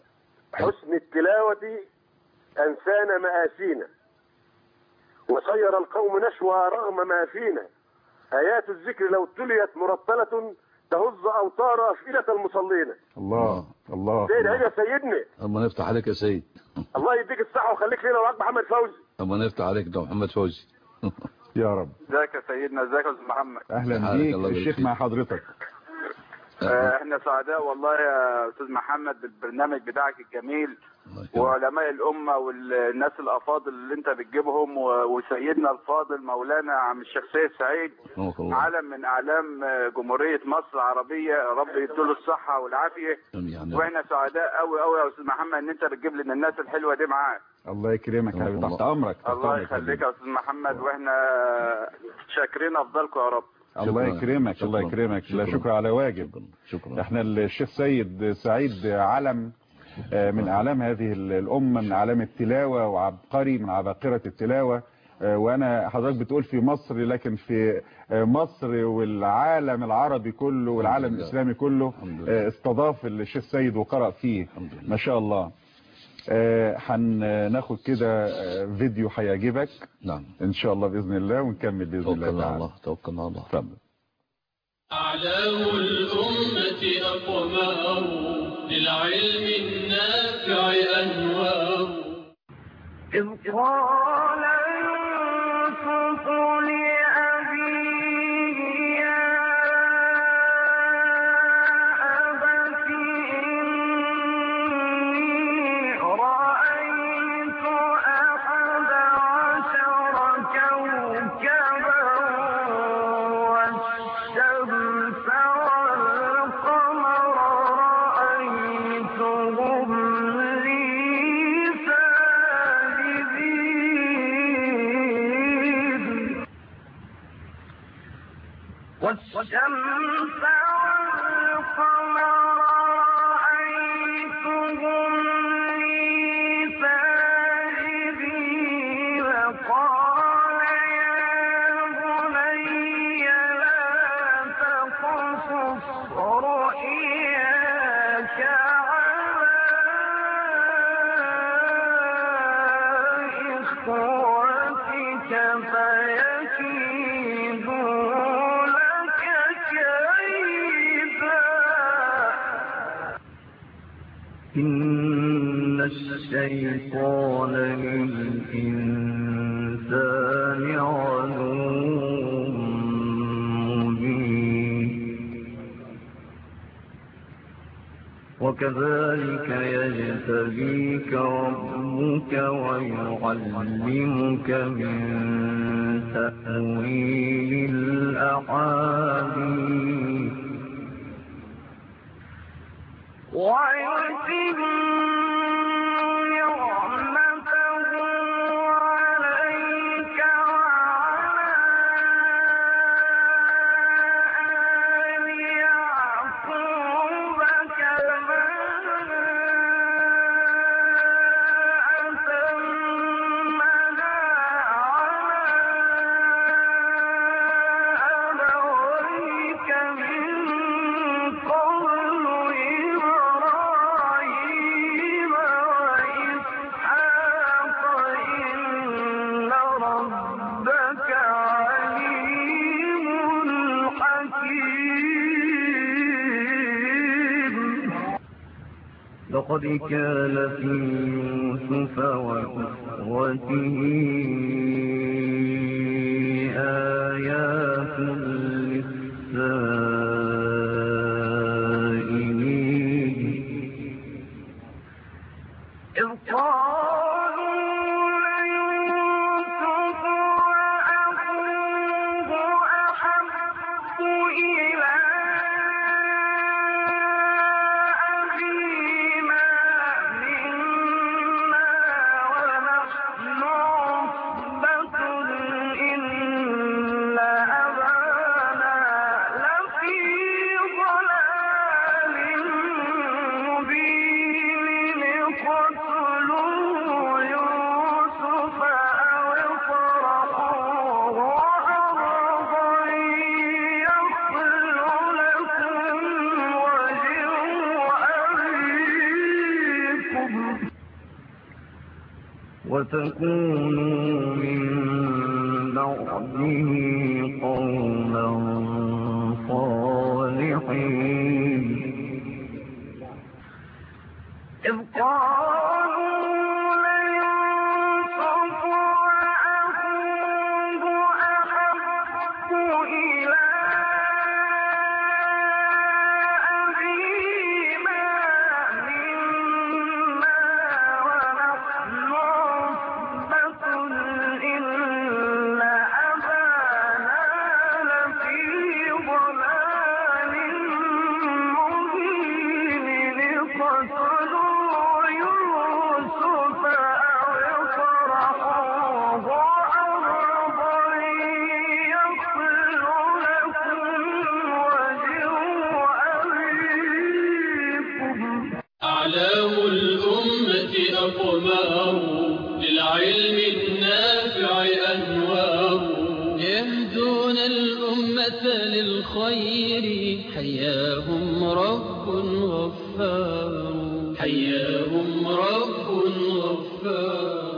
حسن التلاوة أنسانا مآسينا وسير القوم نشوى رغم ما فينا آيات الذكر لو تليت مرتلة تهز أوتار أفئدة المصلين الله الله سيد عيد يا سيدنا اما نفتح عليك يا سيد الله يديك الصحة وخليك لنا وعاك محمد فوزي اما نفتح عليك ده محمد فوزي يا رب ازيك يا سيدنا ازيك يا استاذ محمد اهلا حالك، بيك الله يبارك الشيخ فيك. مع حضرتك آه، احنا سعداء والله يا استاذ محمد بالبرنامج بتاعك الجميل وعلماء الامه والناس الافاضل اللي انت بتجيبهم و- وسيدنا الفاضل مولانا عم الشيخ سيد سعيد رحمك الله علم من اعلام آه، جمهوريه مصر العربيه يا رب يديله الصحه والعافيه يعني واحنا سعداء قوي قوي يا استاذ محمد ان انت بتجيب لنا الناس الحلوه دي معاك الله يكرمك يا حبيبي تحت امرك تحت الله امرك يا يخليك حبيبي. يا استاذ محمد واحنا شاكرين افضلكم يا رب الله شكراً. يكرمك الله شكراً. يكرمك لا شكراً. شكر على واجب شكرا احنا الشيخ سيد سعيد علم آه، من اعلام هذه ال- الامه من اعلام التلاوه وعبقري من عباقره التلاوه آه، وانا حضرتك بتقول في مصر لكن في آه، مصر والعالم العربي كله والعالم لله. الاسلامي كله آه، استضاف الشيخ سيد وقرأ فيه ما شاء الله آه، هناخد كده آه، فيديو هيعجبك نعم ان شاء الله باذن الله ونكمل باذن الله توكلنا على تعالى الله توكلنا على الله اتفضل أعلام الأمة أقمار للعلم النافع أنوار إذ قال يوسف لأبيه يا أبت إني رأيت أحد عشر كوكبا والشمس والقمر رأيتهم لي ساجدين والشمس والقمر رأيتهم لي ساجدين قال يا بني لا تقصص رؤياك على إخوتك فيكيدوا لك كيدا إن الشيطان للإنسان عدو مبين وكذلك يجتبيك ربك ويعلمك من تأويل الأحاديث ويتم نعمته عليك وعلى آل يعقوب كما أتمها على أبويك من قبل إبراهيم وإسحاق إن ربك عليم حكيم لقد كان في يوسف وإخوته آيات للسائلين إذ قالوا ليوسف وأخوه أحب إلى أبينا منا ونحن عصبة إن أبانا لفي ضلال مبين اقتلوا يوسف أو اطرحوه أرضا يخل لكم وجه أبيكم وتكونوا من بعده قوما صالحين إذ قالوا ليوسف وأخوه أحب إلى أبينا منا ونحن عصبة إن أبانا لفي ضلال مبين اقتلوا يوسف الأمة أقمار للعلم النافع أنوار يهدون الأمة للخير حياهم رب غفار حياهم رب غفار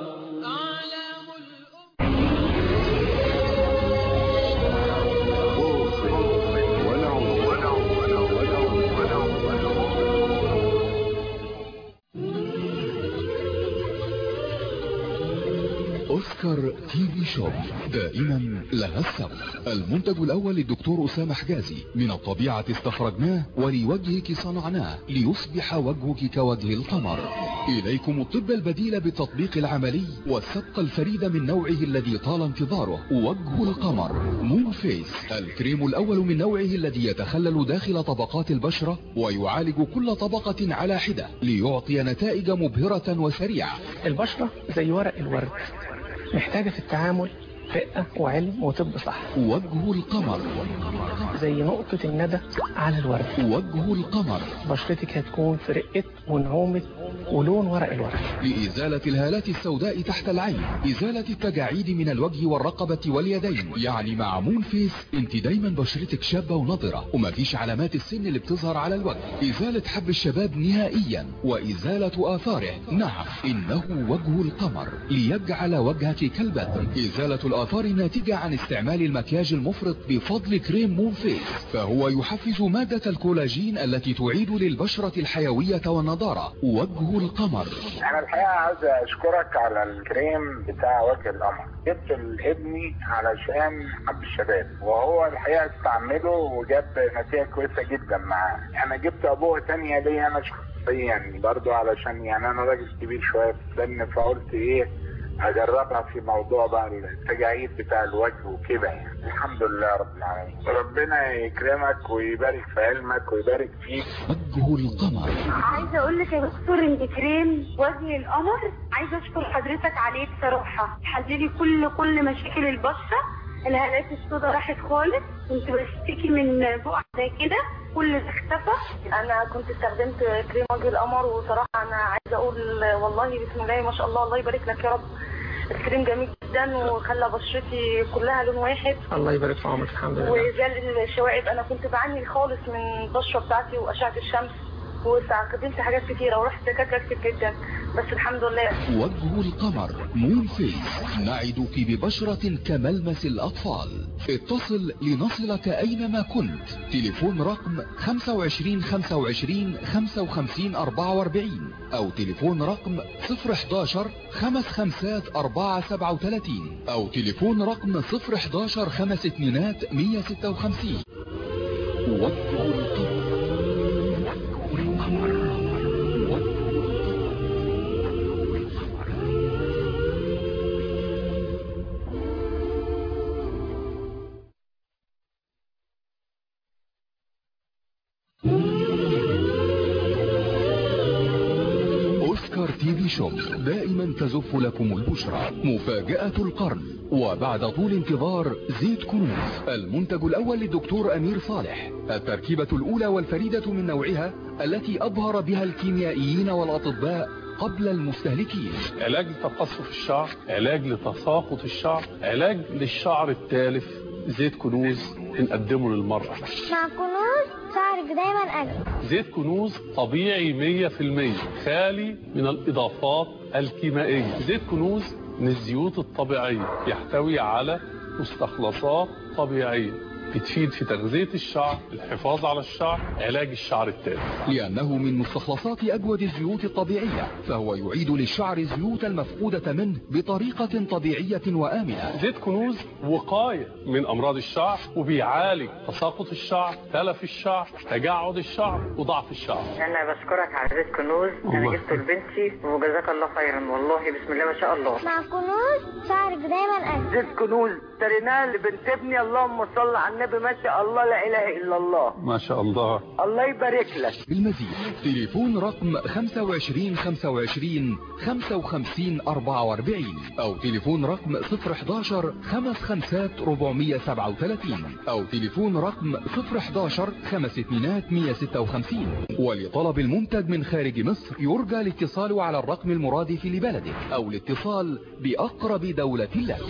أوسكار تي في شوب دائما لها السبب المنتج الأول للدكتور أسامة حجازي من الطبيعة استخرجناه ولوجهك صنعناه ليصبح وجهك كوجه القمر إليكم الطب البديل بالتطبيق العملي والسبق الفريد من نوعه الذي طال انتظاره وجه القمر مون فيس الكريم الأول من نوعه الذي يتخلل داخل طبقات البشرة ويعالج كل طبقة على حدة ليعطي نتائج مبهرة وسريعة البشرة زي ورق الورد محتاجة في التعامل رقة وعلم وطب صح وجه القمر زي نقطة الندى على الورد وجه القمر بشرتك هتكون في رقة ونعومة ولون ورق الورد لإزالة الهالات السوداء تحت العين إزالة التجاعيد من الوجه والرقبة واليدين يعني مع مون فيس انت دايما بشرتك شابة ونضرة ومفيش علامات السن اللي بتظهر على الوجه إزالة حب الشباب نهائيا وإزالة آثاره نعم إنه وجه القمر ليجعل وجهك كالبدر إزالة الآثار الناتجة عن استعمال المكياج المفرط بفضل كريم مون فيس فهو يحفز مادة الكولاجين التي تعيد للبشرة الحيوية والنضارة وجه القمر انا الحقيقه عايز اشكرك على الكريم بتاع وجه القمر جبت لابني علشان حب الشباب وهو الحقيقه استعمله وجاب نتيجه كويسه جدا معاه انا جبت ابوه تانية ليا انا شخصيا برضو علشان يعني انا راجل كبير شويه في السن فقلت ايه اجربها في موضوع بقى التجاعيد بتاع الوجه وكده يعني الحمد لله رب العالمين ربنا يكرمك ويبارك في علمك ويبارك فيك وجه القمر عايزه اقول لك يا دكتور ان كريم وجه القمر عايزه اشكر حضرتك عليه بصراحه حللي كل كل مشاكل البشره الهالات السوداء راحت خالص كنت بشتكي من بقع زي كده كل ده اختفى انا كنت استخدمت كريم وجه القمر وصراحه انا عايزه اقول والله بسم الله ما شاء الله الله يبارك لك يا رب الكريم جميل جدا وخلى بشرتي كلها لون واحد الله يبارك في عمرك الحمد لله وزال الشوائب انا كنت بعاني خالص من البشره بتاعتي واشعه الشمس واستخدمت حاجات كتيره ورحت دكاتره كتير جدا بس الحمد لله وجه القمر مون فيس نعدك ببشرة كملمس الأطفال اتصل لنصلك أينما كنت تليفون رقم 25 25 55 44 أو تليفون رقم 011 خمس خمسات 4 37 أو تليفون رقم 011 خمس اتنينات 156 وجه القمر أوسكار تي في شوب دائما تزف لكم البشرى مفاجأة القرن وبعد طول انتظار زيت كنوز المنتج الأول للدكتور أمير صالح التركيبة الأولى والفريدة من نوعها التي أظهر بها الكيميائيين والأطباء قبل المستهلكين علاج لتقصف الشعر علاج لتساقط الشعر علاج للشعر التالف زيت كنوز بنقدمه للمرأة مع كنوز شعرك دايما أجمل زيت كنوز طبيعي 100% خالي من الإضافات الكيميائية زيت كنوز من الزيوت الطبيعية يحتوي على مستخلصات طبيعية بتفيد في تغذية الشعر الحفاظ على الشعر علاج الشعر التالف لأنه من مستخلصات أجود الزيوت الطبيعية فهو يعيد للشعر الزيوت المفقودة منه بطريقة طبيعية وآمنة زيت كنوز وقاية من أمراض الشعر وبيعالج تساقط الشعر تلف الشعر تجعد الشعر وضعف الشعر انا بشكرك على زيت كنوز انا الله جبته لبنتي وجزاك الله خيرا والله بسم الله ما شاء الله مع كنوز شعرك دايما أجمل زيت كنوز اشتريناه لبنت ابني اللهم صل على النبي ما شاء الله لا اله الا الله ما شاء الله الله يبارك لك المزيد تليفون رقم 25 25 55 44 او تليفون رقم 011 55 437 او تليفون رقم 011 5200 156 ولطلب المنتج من خارج مصر يرجى الاتصال على الرقم المرادف لبلدك او الاتصال باقرب دولة لك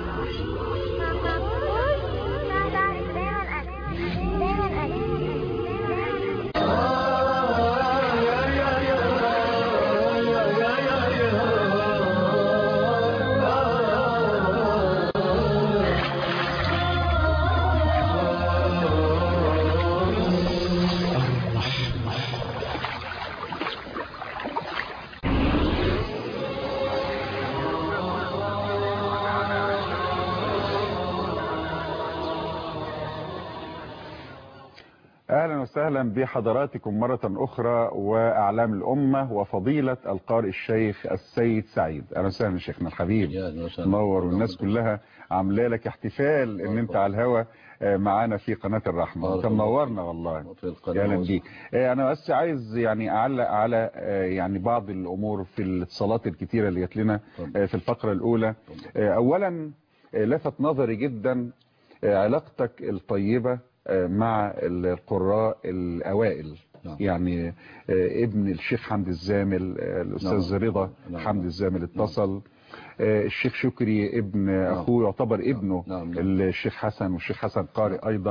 اهلا وسهلا بحضراتكم مرة اخرى واعلام الامة وفضيلة القارئ الشيخ السيد سعيد اهلا وسهلا يا شيخنا الحبيب نور والناس كلها عامله لك احتفال ان انت على الهوا آه، معانا في قناة الرحمة انت منورنا والله يا اهلا بيك آه، انا بس عايز يعني اعلق على آه، يعني بعض الامور في الاتصالات الكتيرة اللي جات لنا آه، في الفقرة الاولى آه، اولا آه، لفت نظري جدا آه، علاقتك الطيبة آه، مع القراء الأوائل يعني آه، ابن الشيخ حمد الزامل آه، الأستاذ نعم. رضا نعم. حمد الزامل اتصل آه، الشيخ شكري ابن أخوه يعتبر ابنه الشيخ حسن والشيخ حسن قارئ أيضا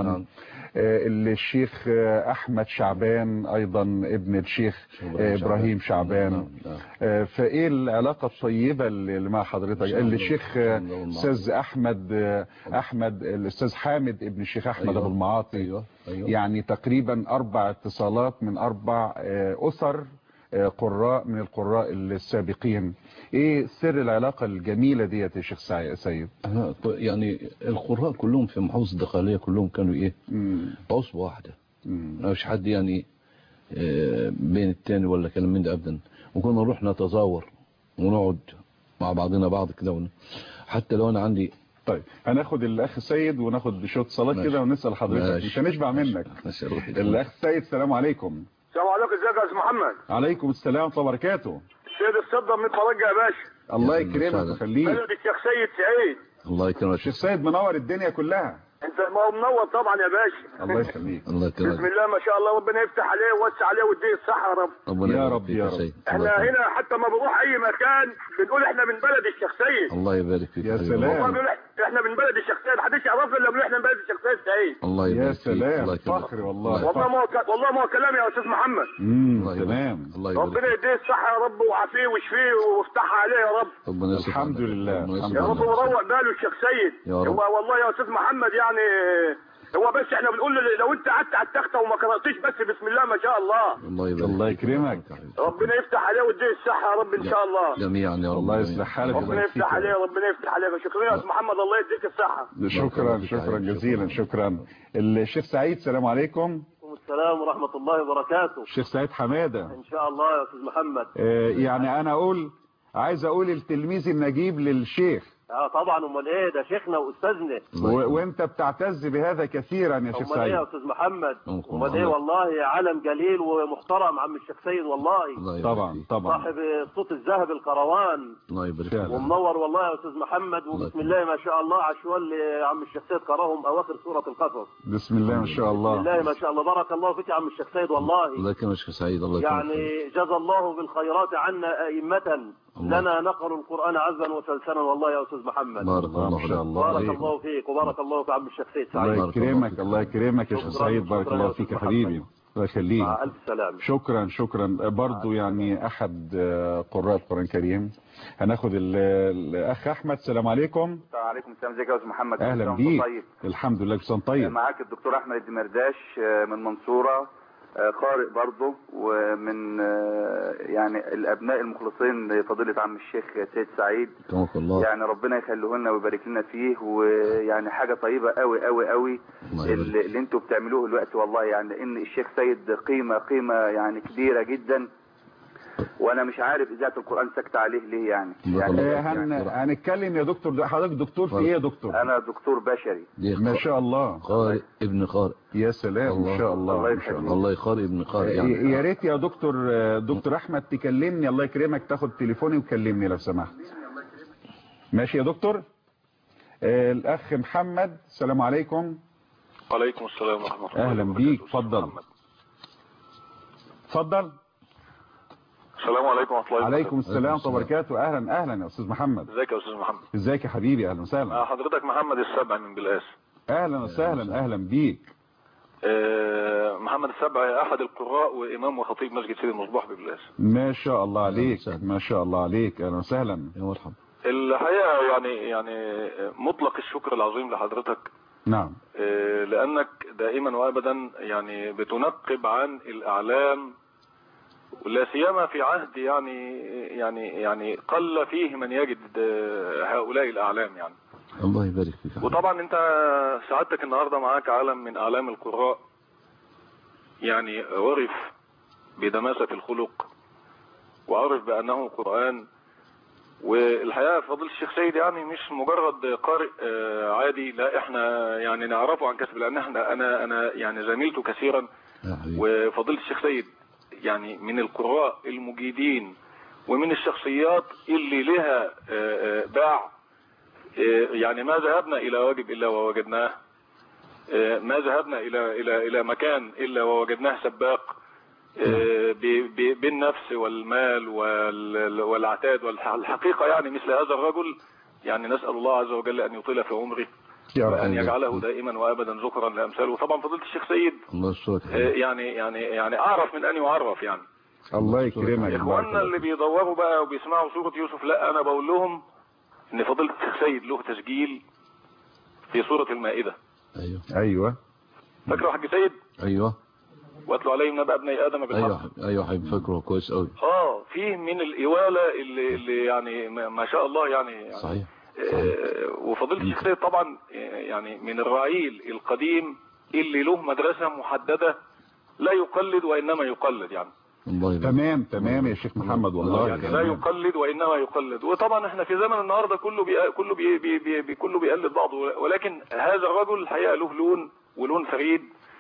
آه، الشيخ آه، أحمد شعبان أيضا ابن الشيخ آه، إبراهيم شعبان آه، فايه العلاقة الطيبة اللي مع حضرتك شاء الله. الشيخ آه، استاذ احمد آه، احمد الاستاذ حامد ابن الشيخ احمد أيوة. ابو المعاطي أيوة. أيوة. يعني تقريبا اربع اتصالات من اربع آه، اسر آه، قراء من القراء السابقين ايه سر العلاقة الجميلة ديت يا شيخ سعي- سيد أنا ك- يعني القراء كلهم في محافظة الدقهلية كلهم كانوا ايه عصبة واحدة ما فيش حد يعني آه، بين التاني ولا كلام من ده ابدا وكنا نروح نتزاور ونقعد مع بعضنا بعض كده ون- حتى لو انا عندي طيب هناخد الاخ سيد وناخد شوط صلاة كده ونسأل حضرتك ماشي. مش هنشبع منك ماشي روحي. الاخ سيد السلام عليكم السلام عليكم ازيك يا استاذ محمد عليكم السلام ورحمة الله وبركاته السيد الصدر من فرجة يا باشا الله يا يكرمك مساعدة. ويخليك بلد الشيخ سيد سعيد الله يكرمك الشيخ سيد منور الدنيا كلها انت ما هو منور طبعا يا باشا الله يخليك الله بسم يكرمك الله ما شاء الله ربنا يفتح عليه ويوسع عليه ويديه الصحة يا رب ربنا يا يبارك رب فيك يا يا رب. سيد احنا الله يكرمك. هنا حتى ما بنروح اي مكان بنقول احنا من بلد الشيخ سيد الله يبارك فيك يا حبيبي. سلام. والله بنقول احنا من بلد الشيخ سيد محدش يعرفنا الا بنقول احنا من بلد الشيخ سيد سعيد الله يا يبارك فيك الله سلام يكرمك. فخر والله والله ما هو ك- والله ما هو كلام يا استاذ محمد امم الله يبارك. تمام الله يبارك ربنا يديه الصحة يا رب ويعافيه ويشفيه ويفتحها عليه يا رب ربنا يصلح الحمد حالك. لله، ربنا الحمد يصلح يا رب حالك. وروق باله الشيخ سيد يا رب. هو والله يا استاذ محمد يعني هو بس احنا بنقول له لو انت قعدت على التخته وما قراتيش بس بسم الله ما شاء الله الله يبارك الله فيك. يكرمك. ربنا يفتح عليه ويديه الصحه يا رب ان شاء الله جميعا يا رب الله جميعاً. يصلح حالك ربنا ويبارك فيك يفتح يا عليه رب. ربنا يفتح عليه شكرا يا استاذ محمد الله يديك الصحه شكرا فيك يا شكرا حبيبي. جزيلا شكرا الشيخ سعيد السلام عليكم السلام ورحمة الله وبركاته الشيخ سعيد حمادة إن شاء الله يا أستاذ محمد آه، يعني انا اقول عايز اقول التلميذ النجيب للشيخ آه طبعا أمال إيه ده شيخنا وأستاذنا و- وانت بتعتز بهذا كثيرا يا شيخ أمال إيه يا سعيد أستاذ محمد أمكم أمال إيه الله. والله علم جليل ومحترم عم الشيخ سيد والله الله يبارك طبعا فيك. طبعا صاحب الصوت الذهبي الكروان الله يبارك فعلا. فيك. ومنور والله يا أستاذ محمد وبسم الله ما شاء الله عشوال اللي عم الشيخ سيد قراهم أواخر سورة القصص بسم الله ما شاء بسم الله الله ما شاء الله بارك الله فيك يا عم الشيخ سيد والله الله يكرمك يا شيخ سعيد الله يكرمك يعني جزى الله بالخيرات عنا أئمة الله. لنا نقروا القرآن عزا وسلسلا والله يا أستاذ محمد بارك الله الله ما شاء فيك. الله بارك عليك. الله فيك وبارك الله في عم الشيخ سيد سعيد الله بارك الله يكرمك فيك. الله يكرمك يا شيخ شكراً، سعيد بارك شكراً الله يا فيك يا أستاذ حبيبي الله يخليك مع ألف سلامة شكرا شكرا برضو يعني احد آه، قراء القرآن الكريم هناخد ال- الاخ احمد السلام عليكم السلام عليكم السلام ازيك يا استاذ محمد كل اهلا سنة بيك وأنت طيب الحمد لله كل سنة طيب معاك الدكتور احمد الدمرداش آه، من منصورة آه، قارئ برضه ومن آه، يعني الابناء المخلصين لفضيلة عم الشيخ سيد سعيد كرمك الله يعني ربنا يخليه لنا ويبارك لنا فيه ويعني حاجة طيبة قوي قوي قوي الله يبارك اللي, اللي انتوا بتعملوه دلوقتي والله يعني ان الشيخ سيد قيمة قيمة يعني كبيرة جدا وانا مش عارف اذاعه القران سكت عليه ليه يعني, يعني آه، هن... هنتكلم يا دكتور حضرتك دكتور في ايه يا دكتور انا دكتور بشري ما شاء الله قارئ ابن قارئ يا سلام ما شاء الله ما شاء الله الله يقارئ ابن قارئ يا يعني يا ريت يا دكتور دكتور احمد تكلمني الله يكرمك تاخد تليفوني وكلمني لو سمحت ماشي يا دكتور آه، الاخ محمد السلام عليكم وعليكم السلام ورحمة الله اهلا بيك اتفضل اتفضل السلام عليكم ورحمة الله عليكم السلام ورحمه الله وبركاته اهلا اهلا يا استاذ محمد ازيك يا أستاذ محمد ازيك يا حبيبي اهلا وسهلا آه، حضرتك محمد السبع من بلقاس اهلا وسهلا اهلا بيك آه، محمد السبع أحد القراء وإمام وخطيب مسجد سيد المصباح ببلقاس ما شاء الله عليك ما شاء الله عليك اهلا وسهلا يا مرحبا الحقيقة يعني يعني مطلق الشكر العظيم لحضرتك نعم آه، لأنك دائما وأبدا يعني بتنقب عن الأعلام ولا سيما في عهد يعني يعني يعني قل فيه من يجد آه، هؤلاء الأعلام يعني الله يبارك فيك وطبعا انت سعادتك النهارده معاك عالم من اعلام القراء يعني عرف بدماسة الخلق وعرف بانه قرآن والحقيقة فضيلة الشيخ سيد يعني مش مجرد قارئ آه، عادي لا احنا يعني نعرفه عن كسب لان احنا انا انا يعني زميلته كثيرا وفضيلة الشيخ سيد يعني من القراء المجيدين ومن الشخصيات اللي لها آه، آه، باع آه، يعني ما ذهبنا الى واجب الا ووجدناه آه، ما ذهبنا الى الى الى مكان الا ووجدناه سباق آه، ب- ب- بالنفس والمال وال- والعتاد والحقيقه يعني مثل هذا الرجل يعني نسال الله عز وجل ان يطيل في عمره يا رب وان يجعله دائما وابدا ذكرا لامثاله وطبعا فضيله الشيخ سيد الله يسترك آه، يعني يعني يعني اعرف من ان يعرف يعني الله يكرمك بارك اخواننا الله اللي بيدوروا بقى وبيسمعوا سورة يوسف لا انا بقول لهم ان فضيلة الشيخ سيد له تسجيل في سورة المائدة ايوه فاكره يا حاج سيد ايوه واتلوا عليهم نبأ ابني ادم بالحق ايوه ايوه حبيبي فاكره كويس قوي اه فيه من الإوالة اللي, اللي يعني ما ما شاء الله يعني, يعني صحيح آه، وفضيلة الشيخ سيد طبعا آه، يعني من الرعيل القديم اللي له مدرسة محددة لا يقلد وإنما يقلد يعني الله يبارك تمام تمام يا شيخ محمد والله يعني لا يقلد وانما يقلد وطبعا احنا في زمن النهارده كله بي كله بي بي بي بي كله بيقلد بعضه ولكن هذا الرجل الحقيقه له لون ولون فريد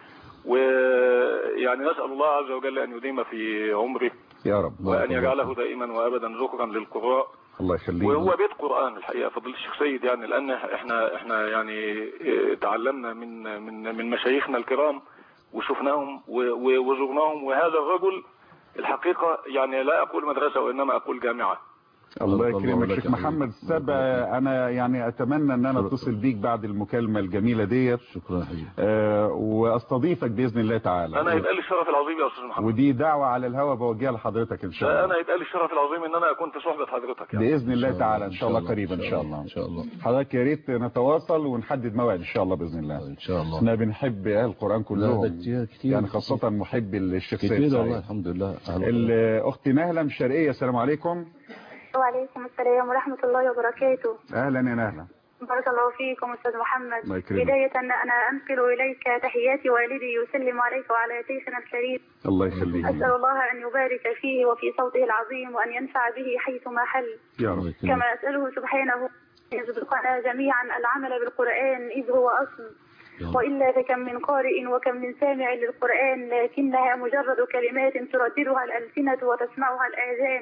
ويعني نسال الله عز وجل ان يديم في عمره يا رب وان يجعله دائما وابدا ذكرا للقراء الله يخليك وهو بيت قران الحقيقه فضيله الشيخ سيد يعني لان احنا احنا يعني اه، تعلمنا من من من مشايخنا الكرام وشفناهم و- و- وزرناهم وهذا الرجل الحقيقه يعني لا اقول مدرسه وانما اقول جامعه الله الله يكرمك لك شيخ يا محمد السبع انا يعني اتمنى ان انا اتصل بيك بعد المكالمه الجميله ديت شكرا يا حبيبي آه واستضيفك باذن الله تعالى انا يبقى لي الشرف العظيم يا استاذ محمد ودي دعوه على الهواء بوجهها لحضرتك ان شاء الله انا يبقى لي الشرف العظيم ان انا اكون في صحبه حضرتك يعني باذن الله تعالى ان شاء الله قريبا ان شاء الله ان شاء الله حضرتك يا ريت نتواصل ونحدد موعد ان شاء الله باذن الله ان شاء الله احنا بنحب اهل القران لا كلهم ده كتير كتير يعني خاصه محب الشيخ سيد كتير والله سعيد الحمد لله أهلا وسهلا. الاخت نهله من الشرقيه السلام عليكم وعليكم السلام ورحمة الله وبركاته اهلا يا نهله بارك الله فيكم أستاذ محمد الله يكرمك. بداية أنا أنقل إليك تحيات والدي يسلم عليك وعلى شيخنا الكريم الله يخليك أسأل الله أن يبارك فيه وفي صوته العظيم وأن ينفع به حيثما حل يا رب كما أسأله سبحانه أن يرزقنا جميعا العمل بالقرآن إذ هو أصل وإلا فكم من قارئ وكم من سامع للقرآن لكنها مجرد كلمات ترددها الألسنة وتسمعها الآذان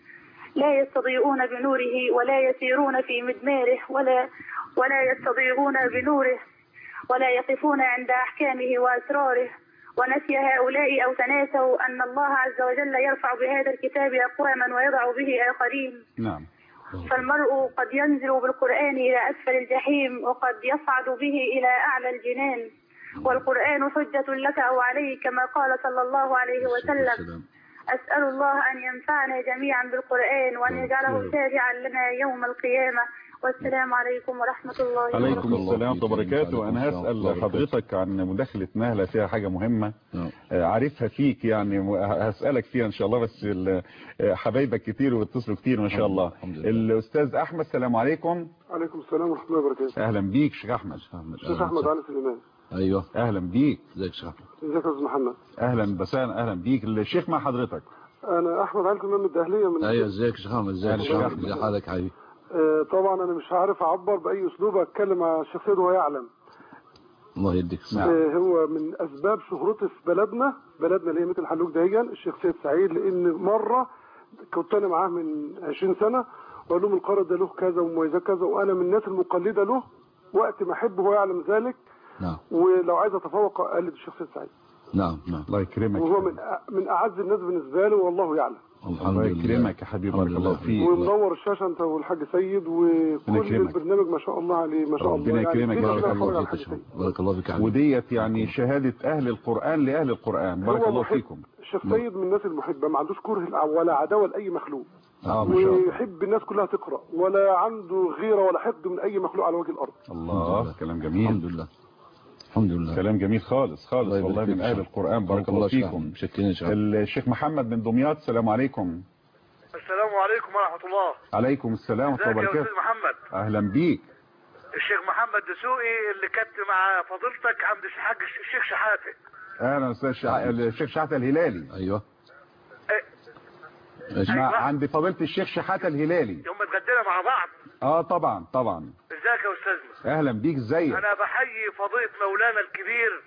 لا يستضيئون بنوره ولا يسيرون في مدماره ولا ولا يستضيئون بنوره ولا يقفون عند أحكامه وأسراره ونسي هؤلاء أو تناسوا أن الله عز وجل يرفع بهذا الكتاب أقواما ويضع به آخرين نعم فالمرء قد ينزل بالقرآن إلى أسفل الجحيم وقد يصعد به إلى أعلى الجنان والقرآن حجة لك أو عليك كما قال صلى الله عليه وسلم أسأل الله أن ينفعنا جميعا بالقرآن وأن يجعله شافعا لنا يوم القيامة والسلام عليكم ورحمة الله عليكم وبركاته السلام ورحمه الله وبركاته انا هسال حضرتك عن مداخله نهله فيها حاجه مهمه آه، عارفها فيك يعني و- هسالك فيها ان شاء الله بس ال- آه، حبايبك كتير واتصلوا كتير ما شاء الله الاستاذ احمد السلام عليكم عليكم السلام ورحمه الله وبركاته اهلا بيك شيخ احمد الشيخ احمد علي سليمان ايوه اهلا بيك ازيك يا شيخ ازيك يا استاذ محمد اهلا بسان اهلا بيك الشيخ مع حضرتك انا احمد علي كمان من الدهليه من ايوه ازيك يا شيخ احمد ازيك يا شيخ احمد ازي حالك يا حبيبي آه، طبعا انا مش عارف اعبر باي اسلوب اتكلم على الشيخ سيد وهو يعلم الله يديك الصحة آه، هو من اسباب شهرته في بلدنا بلدنا اللي هي مثل حلوك دهيا الشيخ سيد سعيد لان مره كنت انا معاه من 20 سنه وقال لهم القرض ده له كذا ومميزات كذا وانا من الناس المقلده له وقت ما احب هو يعلم ذلك نعم ولو عايز اتفوق اقلد الشيخ سيد سعيد نعم نعم الله يكرمك وهو من أ- من اعز الناس بالنسبه له والله يعلم الله يكرمك يا حبيبي بارك الله فيك ومنور الشاشه انت والحاج سيد وكل يكرمك. البرنامج ما شاء الله عليه ما شاء الله ربنا يكرمك يعني بارك كده الله بتفرج على فيك الحاج سيد. بارك الله فيك يا حبيبي وديت يعني شهادة أهل القرآن لأهل القرآن بارك هو الله محب. فيكم الشيخ سيد من الناس المحبه ما عندوش كره ولا عداوه لاي مخلوق اه ما شاء الله ويحب الناس كلها تقرا ولا عنده غيره ولا حقد من اي مخلوق على وجه الارض الله كلام جميل الحمد لله الحمد لله كلام جميل خالص خالص الله يبارك والله فيك من يا أهل شيخ. القرآن بارك بارك الله الله فيك. فيكم متشكرين يا شيخ. الشيخ محمد من دمياط السلام عليكم السلام عليكم ورحمة الله عليكم السلام ورحمة ازيك الله يا وبركاته أستاذ محمد أهلا بيك الشيخ محمد دسوقي اللي كنت مع فضيلتك عند الحاج الشيخ شحاتة أهلا أستاذ شع... الشيخ شحاتة الهلالي أيوه مع عند فضيلة الشيخ شحاتة الهلالي يوم اتغدينا مع بعض اه طبعا طبعا ازيك يا أستاذنا أهلا بيك ازيك أنا بحيي فضيلة مولانا الكبير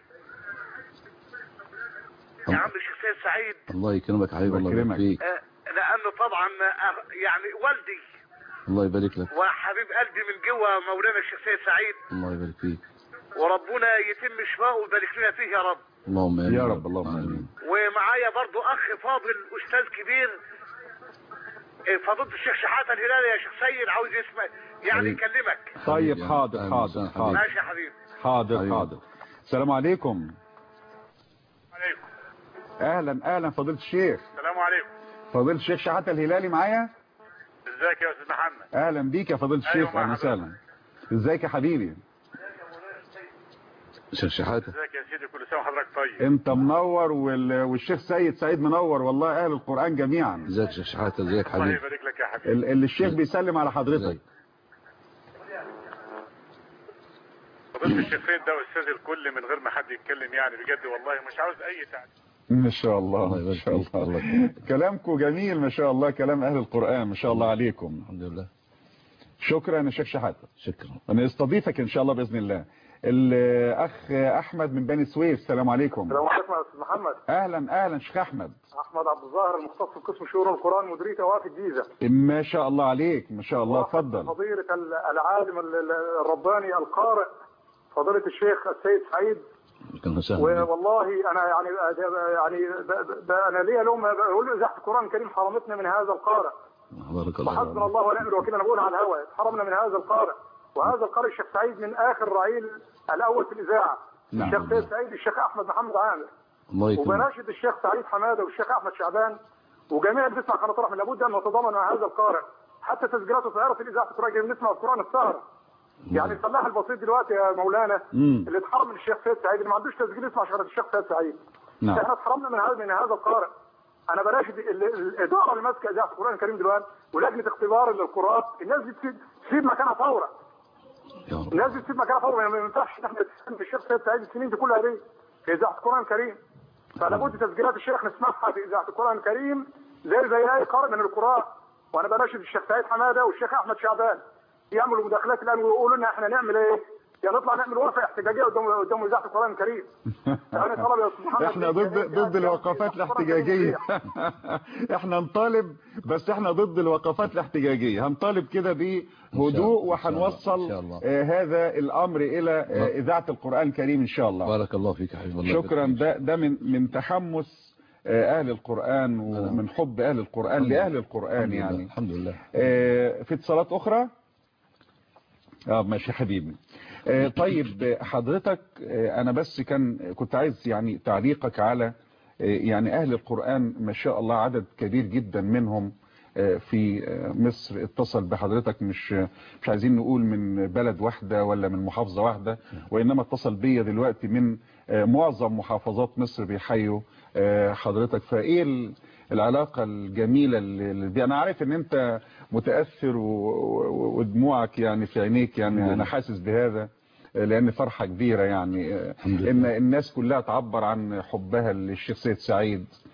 يا عم الشيخ سيد سعيد الله يكرمك يا حبيبي الله يبارك فيك آه، لأنه طبعا آه، يعني والدي الله يبارك لك وحبيب قلبي من جوه مولانا الشيخ سيد سعيد الله يبارك فيك وربنا يتم شفاءه ويبارك لنا فيه يا رب اللهم امين يا رب اللهم امين ومعايا برضو اخ فاضل استاذ كبير إيه، فضيله الشيخ شحاته الهلالي يا شيخ سيد عاوز يسمع يعني حبيبي. يكلمك طيب يعني. حاضر أهلا حاضر وسهلا حاضر ماشي يا حبيبي حاضر أيوة. حاضر السلام عليكم عليكم اهلا اهلا فضيلة الشيخ السلام عليكم فضيلة الشيخ شحاتة الهلالي معايا ازيك يا استاذ محمد اهلا بيك يا فضيلة أيوة الشيخ مع اهلا وسهلا ازيك يا حبيبي شيخ شحاتة ازيك يا سيدي كل سنه وحضرتك طيب انت منور وال... والشيخ سيد سعيد منور والله اهل القرآن جميعا ازيك يا شيخ شحاتة ازيك الله حبيبي يبارك لك يا حبيبي ال... اللي الشيخ بيسلم على حضرتك فضيله الشيخ سيد ده استاذ الكل من غير ما حد يتكلم يعني بجد والله مش عاوز اي تعليق ما شاء الله الله ما يبارك شاء فيك. الله الله كلامكم جميل ما شاء الله كلام اهل القرآن ما شاء الله عليكم الحمد لله شكرا يا شيخ شحاتة شكرا انا استضيفك ان شاء الله باذن الله الاخ احمد من بني سويف السلام عليكم السلام عليكم يا استاذ محمد اهلا اهلا شيخ احمد احمد عبد الظاهر المختص في قسم شؤون القران مديريه اوقاف الجيزه ما شاء الله عليك ما شاء الله اتفضل فضيله ال- العالم ال- ال- الرباني القارئ فضيله الشيخ السيد سعيد كان وسهلا بك. والله انا يعني يعني ب- ب- انا ليا لهم بقول له اذاعه القران الكريم حرمتنا من هذا القارئ بارك الله وحسبنا فيك. الله ونعم الوكيل انا بقول على الهواء حرمنا من هذا القارئ وهذا القارئ الشيخ سعيد من اخر رعيل الاول في الاذاعه نعم. الشيخ سيد سعيد الشيخ احمد محمد عامر الله يكرمك وبناشد الشيخ سعيد حماده والشيخ احمد شعبان وجميع اللي بيسمع قناه رحمه لابد ان نتضامن مع هذا القارئ حتى تسجيلاته في في الاذاعه القرآن بنسمع القران السهره يعني الفلاح البسيط دلوقتي يا مولانا مم. اللي اتحرم من الشيخ سيد سعيد اللي ما عندوش تسجيل يسمع شغله الشيخ سيد سعيد نعم. احنا اتحرمنا من هذا من هذا القارئ انا بناشد ال- ال- الاداره اللي ماسكه اذاعه القران الكريم دلوقتي ولجنه اختبار للقراء الناس دي تسيب تسيب مكانها فورا يا رب الناس دي تسيب مكانها فورا ما ينفعش ان احنا نتكلم في الشيخ سيد سعيد السنين دي كلها دي في اذاعه القران الكريم فلا بد تسجيلات الشيخ نسمعها في اذاعه القران الكريم زي زي اي قارئ من القراء وانا بناشد الشيخ سعيد حماده والشيخ احمد شعبان يعملوا مداخلات الان ويقولوا لنا احنا نعمل ايه؟ يعني نطلع نعمل وقفه احتجاجيه قدام قدام اذاعه القران الكريم يعني طلب يا استاذ محمد احنا ضد ضد الوقفات الاحتجاجيه احنا نطالب بس احنا ضد الوقفات الاحتجاجيه هنطالب كده بهدوء وهنوصل آه، هذا الامر الى آه، اذاعه القران الكريم ان شاء الله بارك الله فيك يا حبيبي الله يبارك شكرا ده ده من من تحمس آه، اهل القران ومن حب اهل القران لاهل القران الحمد لله. يعني الحمد لله آه، في اتصالات اخرى اه ماشي حبيبي آه، طيب آه، حضرتك آه، انا بس كان كنت عايز يعني تعليقك على آه، يعني اهل القرآن ما شاء الله عدد كبير جدا منهم آه، في آه، مصر اتصل بحضرتك مش مش عايزين نقول من بلد واحدة ولا من محافظة واحدة وإنما اتصل بيا دلوقتي من آه، معظم محافظات مصر بيحيوا آه، حضرتك فإيه ال- العلاقة الجميلة اللي اللي دي أنا عارف إن أنت متأثر و- و- ودموعك يعني في عينيك يعني أنا حاسس بهذا آه، لأن فرحة كبيرة يعني آه، إن الناس كلها تعبر عن حبها للشيخ سيد سعيد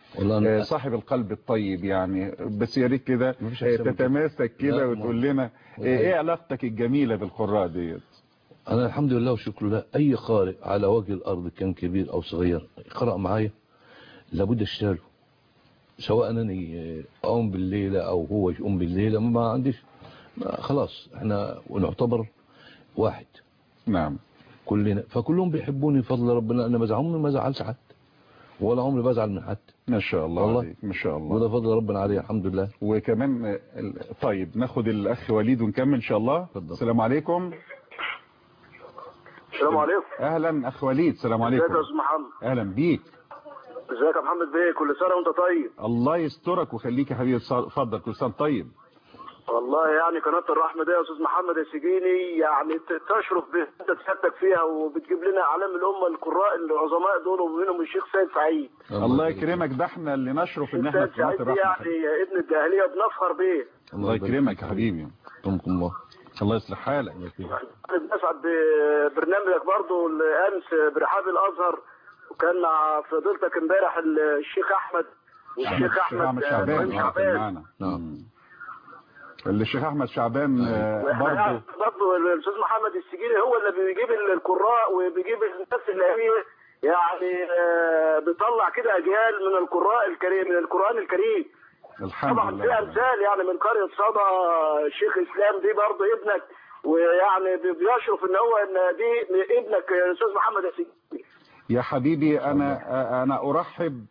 آه، صاحب القلب الطيب يعني بس يا ريت كده آه، أحسن من كده. تتماسك كده لا، وتقول لنا آه، والله. ايه علاقتك الجميلة بالقراء ديت انا الحمد لله وشكر لله اي قارئ على وجه الارض كان كبير او صغير قرأ معايا لابد اشتغله سواء انني اقوم بالليلة او هو يقوم بالليلة ما عنديش ما خلاص احنا ونعتبر واحد نعم كلنا فكلهم بيحبوني بفضل ربنا انا ما عمري ما زعلش حد ولا عمري بزعل من حد ما شاء الله والله. عليك ما شاء الله وده فضل ربنا عليه الحمد لله وكمان آه، ال- طيب ناخد الاخ وليد ونكمل ان شاء الله السلام عليكم السلام عليكم اهلا اخ وليد السلام ازيك عليكم يا استاذ محمد اهلا بيك ازيك يا محمد بيه كل سنه وانت طيب الله يسترك ويخليك يا حبيبي ص- اتفضل كل سنه طيب والله يعني قناه الرحمه دي يا استاذ محمد السجيني يعني ت- تشرف بانت تشاركك فيها وبتجيب لنا اعلام الامه القراء العظماء دول ومنهم الشيخ سيد سعيد الله يكرمك ده احنا اللي نشرف ان احنا سيد في قناه سعيد دي الرحمه يعني ابن الجاهليه بنفخر بيه الله يكرمك يا حبيبي يكرمكم الله الله يصلح حالك بنسعد ببرنامجك برضو الامس برحاب الازهر وكان مع فضيلتك امبارح الشيخ احمد والشيخ احمد احمد آه، شعبان إبراهيم آه، كان معانا نعم اللي الشيخ احمد شعبان آه، برضه برضه الاستاذ محمد السجيني هو اللي بيجيب القراء وبيجيب الناس اللي هي يعني آه، بيطلع كده اجيال من القراء الكريم من القران الكريم الحمد طبعا لله في امثال يعني من قريه صدى الشيخ اسلام دي برضه ابنك ويعني بي- بيشرف ان هو ان دي ابنك الاستاذ محمد السجيني يا حبيبي انا انا ارحب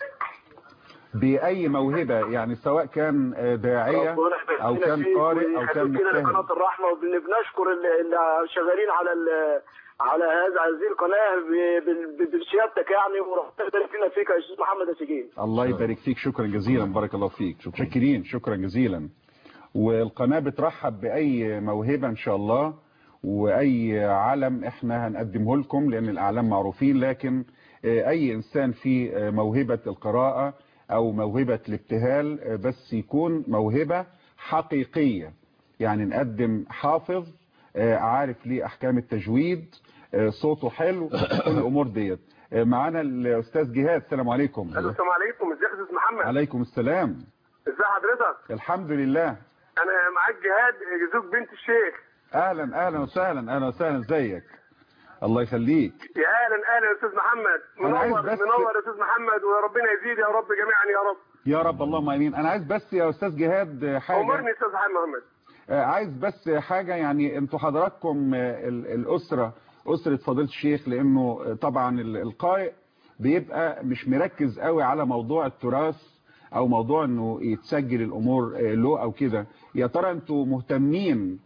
باي موهبه يعني سواء كان آه، داعيه او كان قارئ او كان كده مجتهد لقناه الرحمه وبنشكر اللي اللي شغالين على ال- على هذا هذه القناه ب- ب- بسيادتك يعني وربنا يبارك فينا فيك يا استاذ محمد السجيني الله يبارك فيك شكرا جزيلا بارك الله فيك شاكرين شكرا جزيلا والقناة بترحب بأي موهبة إن شاء الله وأي علم إحنا هنقدمه لكم لأن الأعلام معروفين لكن آه، أي إنسان في آه، موهبة القراءة أو موهبة الابتهال آه، بس يكون موهبة حقيقية يعني نقدم حافظ آه، عارف ليه أحكام التجويد آه، صوته حلو كل الأمور ديت آه، معانا الأستاذ جهاد السلام عليكم السلام عليكم ازيك يا استاذ محمد عليكم السلام ازي حضرتك الحمد لله انا معاك جهاد زوج بنت الشيخ اهلا اهلا وسهلا اهلا وسهلا ازيك الله يخليك يا اهلا اهلا يا استاذ محمد أنا عايز منور بس- منور يا استاذ محمد وربنا يزيد يا رب جميعا يا رب يا رب اللهم امين انا عايز بس يا استاذ جهاد حاجه امرني يا استاذ محمد آه، عايز بس حاجه يعني انتوا حضراتكم آه، ال- الاسره اسره فضيله الشيخ لانه آه، طبعا ال- القارئ بيبقى مش مركز قوي على موضوع التراث او موضوع انه يتسجل الامور آه، له او كده يا ترى انتوا مهتمين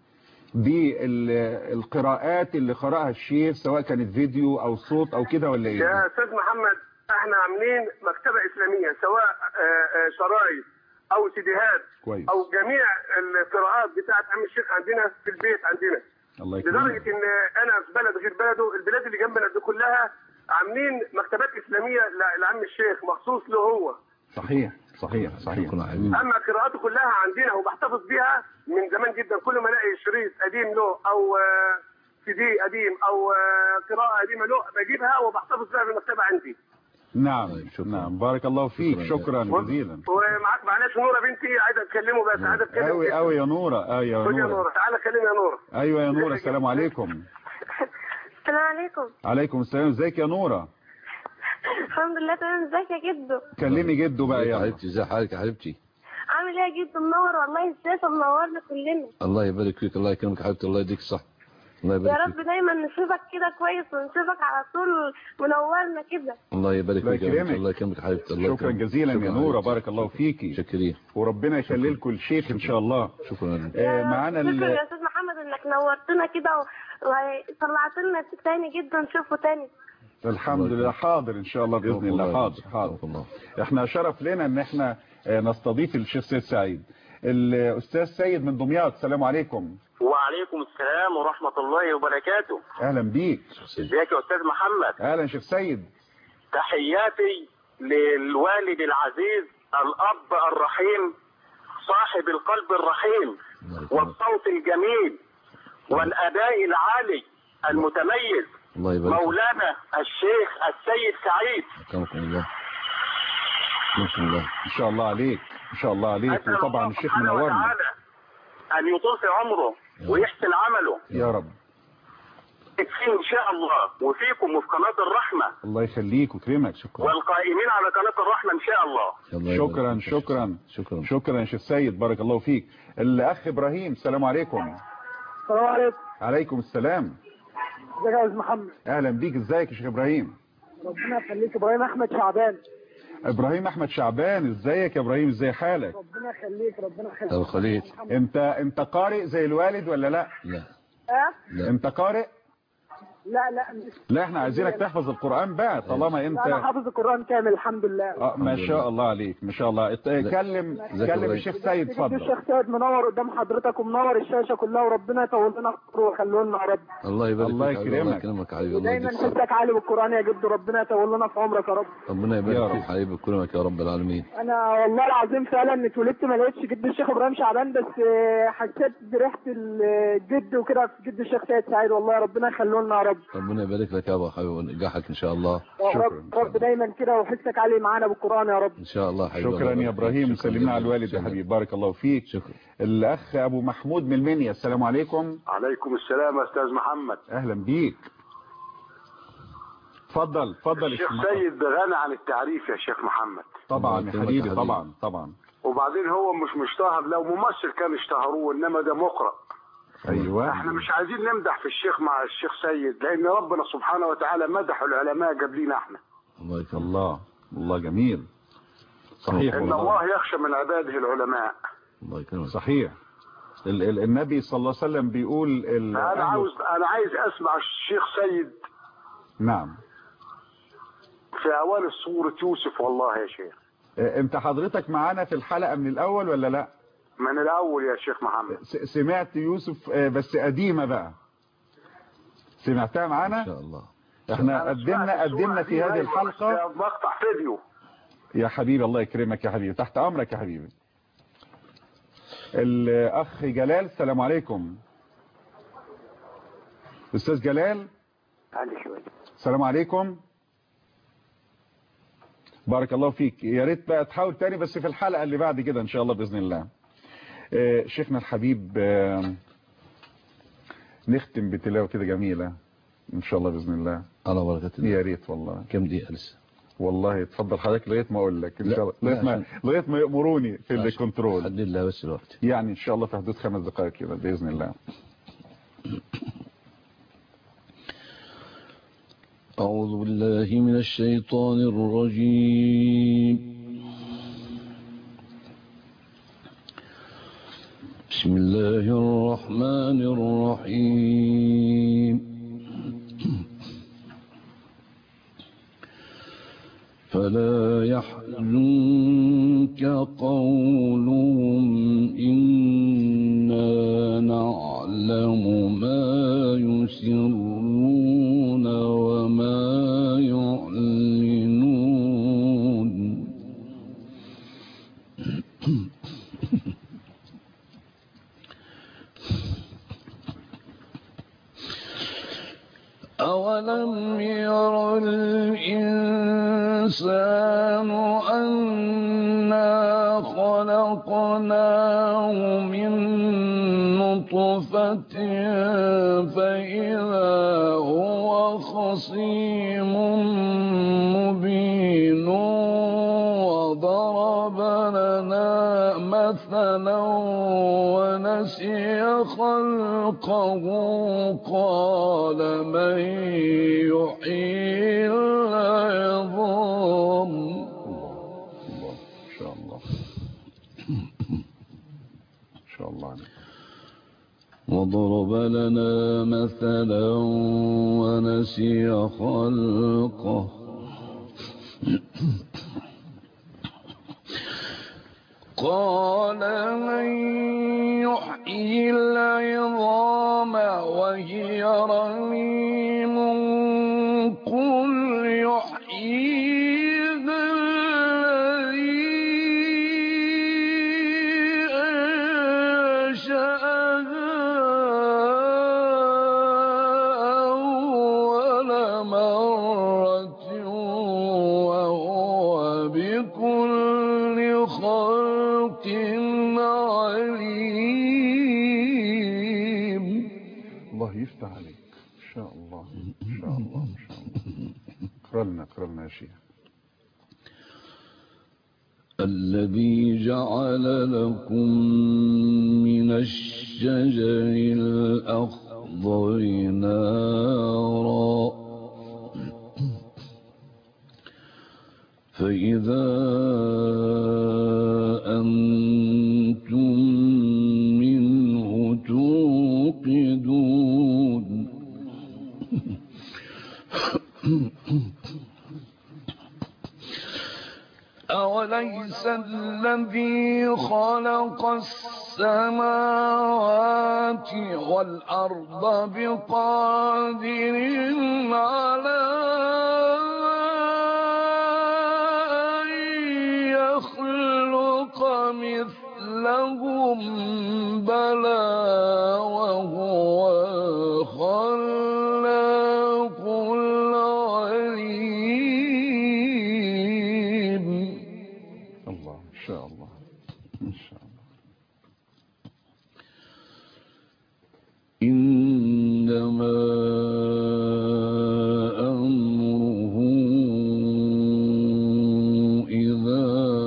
بالقراءات اللي قرأها الشيخ سواء كانت فيديو او صوت او كده ولا ايه يا استاذ محمد احنا عاملين مكتبه اسلاميه سواء آه، آه، شرايط او سيديهات كويس. او جميع القراءات بتاعت عم الشيخ عندنا في البيت عندنا الله يكرمك لدرجه ان انا في بلد غير بلده البلاد اللي جنبنا دي كلها عاملين مكتبات اسلاميه ل- لعم الشيخ مخصوص له هو صحيح صحيح صحيح اما قراءاته كلها عندنا وبحتفظ بيها من زمان جدا كل ما الاقي شريط قديم له او آه، سي دي قديم او آه، قراءه قديمه له بجيبها وبحتفظ بيها في المكتبه عندي نعم نعم بارك الله فيك شكرا جزيلا ومعاك معلش نوره بنتي عايزه اتكلمه بس عايزه اتكلم قوي قوي يا نورة اه يا خد يا نورة نوره تعالى كلمني يا نوره ايوه يا نورة السلام عليكم السلام عليكم عليكم السلام ازيك يا نورة الحمد لله تمام ازيك يا جدو كلمي جدو بقى يا يا حبيبتي ازي حالك يا حبيبتي عامل ايه يا جدو منور والله الشاشه منورنا كلنا الله يبارك فيك الله يكرمك يا حبيبتي الله يديك الصح الله يا يبارك فيك رب دايما نشوفك كده كويس ونشوفك على طول منورنا كده الله يبارك الله فيك يا حبيبتي يكرمك. الله يكرمك يا حبيبتي الله شكرا يكرمك. جزيلا يا شكرا نورة حبيبتي. بارك الله فيكي شكرين وربنا يخلي لكم الشيخ ان شاء الله شكرا آه، معانا شكرا ال- يا استاذ محمد انك نورتنا كده و- وطلعت لنا تاني جدا نشوفه تاني الحمد لله حاضر ان شاء الله باذن الله حاضر حاضر احنا شرف لنا ان احنا آه، نستضيف الشيخ سيد سعيد الاستاذ سيد من دمياط السلام عليكم وعليكم السلام ورحمة الله وبركاته اهلا بيك ازيك يا أستاذ محمد اهلا شيخ سيد تحياتي للوالد العزيز الأب الرحيم صاحب القلب الرحيم والصوت الجميل والأداء العالي المتميز الله يبارك فيك. مولانا الشيخ السيد سعيد اكرمكم الله بسم الله ان شاء الله عليك ان شاء الله عليك أسأل وطبعا الله الشيخ سبحانه منورنا وتعالى أن يطول في عمره ويحسن عمله يا رب فيه إن شاء الله وفيكم وفي قناة الرحمة الله يخليك ويكرمك شكرا والقائمين على قناة الرحمة إن شاء الله شكرا شكرا شكرا شكرا يا شيخ سيد بارك الله فيك الاخ ابراهيم السلام عليكم السلام عليكم عليكم السلام ازيك يا استاذ محمد اهلا بيك ازيك يا شيخ ابراهيم ربنا يخليك ابراهيم احمد شعبان ابراهيم احمد شعبان ازيك يا ابراهيم ازاي حالك ربنا يخليك ربنا يخليك ابو خليل انت انت قارئ زي الوالد ولا لا لا اه انت قارئ لا لا مش لا احنا عايزينك تحفظ القرآن بقى طالما انت لا انا حافظ القران كامل الحمد لله اه ما شاء الله عليك ما شاء الله ات- كلم كلم الشيخ سيد اتفضل الشيخ سيد منور قدام حضرتك ومنور الشاشه كلها وربنا يطول لنا عمره ويخليه لنا يا رب الله يبارك الله فيك حبيبي، الله يكرمك. يكرمك حبيبي الله ودايما يديك الصحة. حسك عالي بالقران يا جد ربنا يطول لنا في عمرك يا رب ربنا يا يبارك رب. فيك حبيبي يكرمك يا رب العالمين انا والله العظيم فعلا اتولدت ما لقيتش جد الشيخ ابراهيم شعبان بس آه، حسيت بريحه الجد وكده في جد الشيخ سيد سعيد والله ربنا يخليه لنا يا رب ربنا يبارك لك يا ابو حبيبي ونجحك ان شاء الله يا رب رب دايما كده وحسك عالي معانا بالقران يا رب ان شاء الله حبيبي شكرا الله يا يبارك ابراهيم فيك. شكراً سلمنا على جداً. الوالد يا شكراً. حبيبي بارك الله فيك شكرا الاخ ابو محمود من المنيا السلام عليكم عليكم السلام يا استاذ محمد اهلا بيك اتفضل اتفضل يا الشيخ شيخ محمد. سيد غني عن التعريف يا شيخ محمد طبعا الله يا يكرمك يا حبيبي حبيبي. طبعا طبعا وبعدين هو مش مشتهر لو ممثل كان اشتهروه انما ده مقرأ ايوه احنا مش عايزين نمدح في الشيخ مع الشيخ سيد لان ربنا سبحانه وتعالى مدح العلماء قبلينا احنا الله يكرمك الله الله جميل صحيح ان والله الله يخشى من عباده العلماء الله يكرمك صحيح ال ال النبي صلى الله عليه وسلم بيقول ال انا أهل- عاوز انا عايز اسمع الشيخ سيد نعم في اوائل سورة يوسف والله يا شيخ اه، انت حضرتك معانا في الحلقة من الاول ولا لا من الاول يا شيخ محمد س- سمعت يوسف اه، بس قديمة بقى سمعتها ان معانا شاء الله احنا أنا قدمنا سمعت السورة قدمنا دي في هذه أيوة، الحلقة بس مقطع فيديو يا حبيبي الله يكرمك يا حبيبي تحت امرك يا حبيبي الاخ جلال السلام عليكم استاذ جلال عندي شوية السلام عليكم بارك الله فيك يا ريت بقى تحاول تاني بس في الحلقة اللي بعد كده ان شاء الله باذن الله آه، شيخنا الحبيب آه، نختم بتلاوة كده جميلة ان شاء الله باذن الله على بركة الله يا ريت والله كم دقيقة لسه والله اتفضل حضرتك لغايه ما اقول لك ان لا، شاء الله لا، لغايه ما عشان- لغايه ما يامروني في عشان- الكنترول حدد لها بس الوقت يعني ان شاء الله في حدود خمس دقائق كده باذن الله أعوذ بالله من الشيطان الرجيم بسم الله الرحمن الرحيم فلا يحزنك قولهم إنا نعلم ما يسرون وما يعلنون أولم ير الإنسان أنا خلقناه من نطفة فإذا هو خصيم مبين وضرب لنا مثلا ونسي خلقه قال من يحيي العظام الله ان شاء الله ان شاء الله عليك. وضرب لنا مثلا ونسي خلقه قال من يحيي العظام وهي رميم قل يحييها الذي أنشأها أول مرة وهو بكل الله يفتح عليك ان شاء الله ان شاء الله ان شاء الله اقرا لنا اقرا لنا يا شيخ الذي جعل لكم من الشجر الأخضر نارا فإذا أنتم منه توقدون أوليس الذي خلق السماوات والأرض بقادر على أن يخلق مثلهم بلى وهو الخلاق العليم الله ان شاء الله ان شاء الله إنما أمره إذا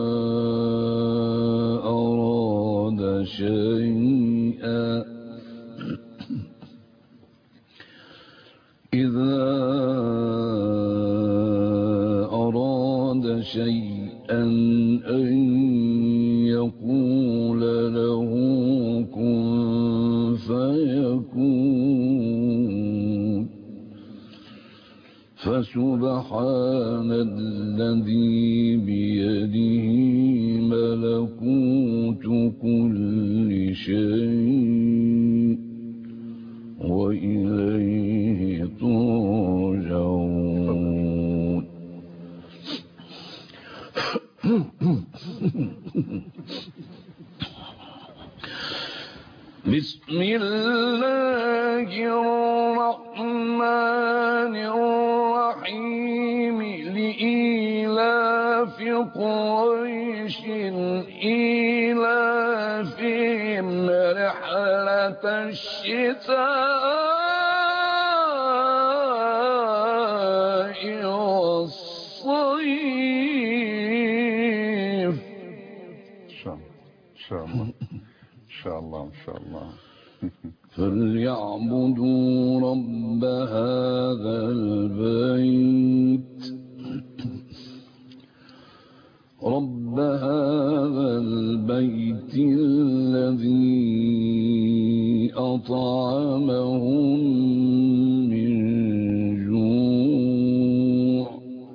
أراد شيئا إذا أراد شيئا أن يقول له كن فيكون فسبحان الذي بيده ملكوت كل شيء وإليه ترجعون بسم الله الرحمن الرحيم لإيلاف قريش إيلافهم رحلة الشتاء والصيف ان شاء الله ان شاء الله ان شاء الله ان شاء الله فليعبدوا رب هذا البيت رب هذا البيت الذي أطعمهم من جوع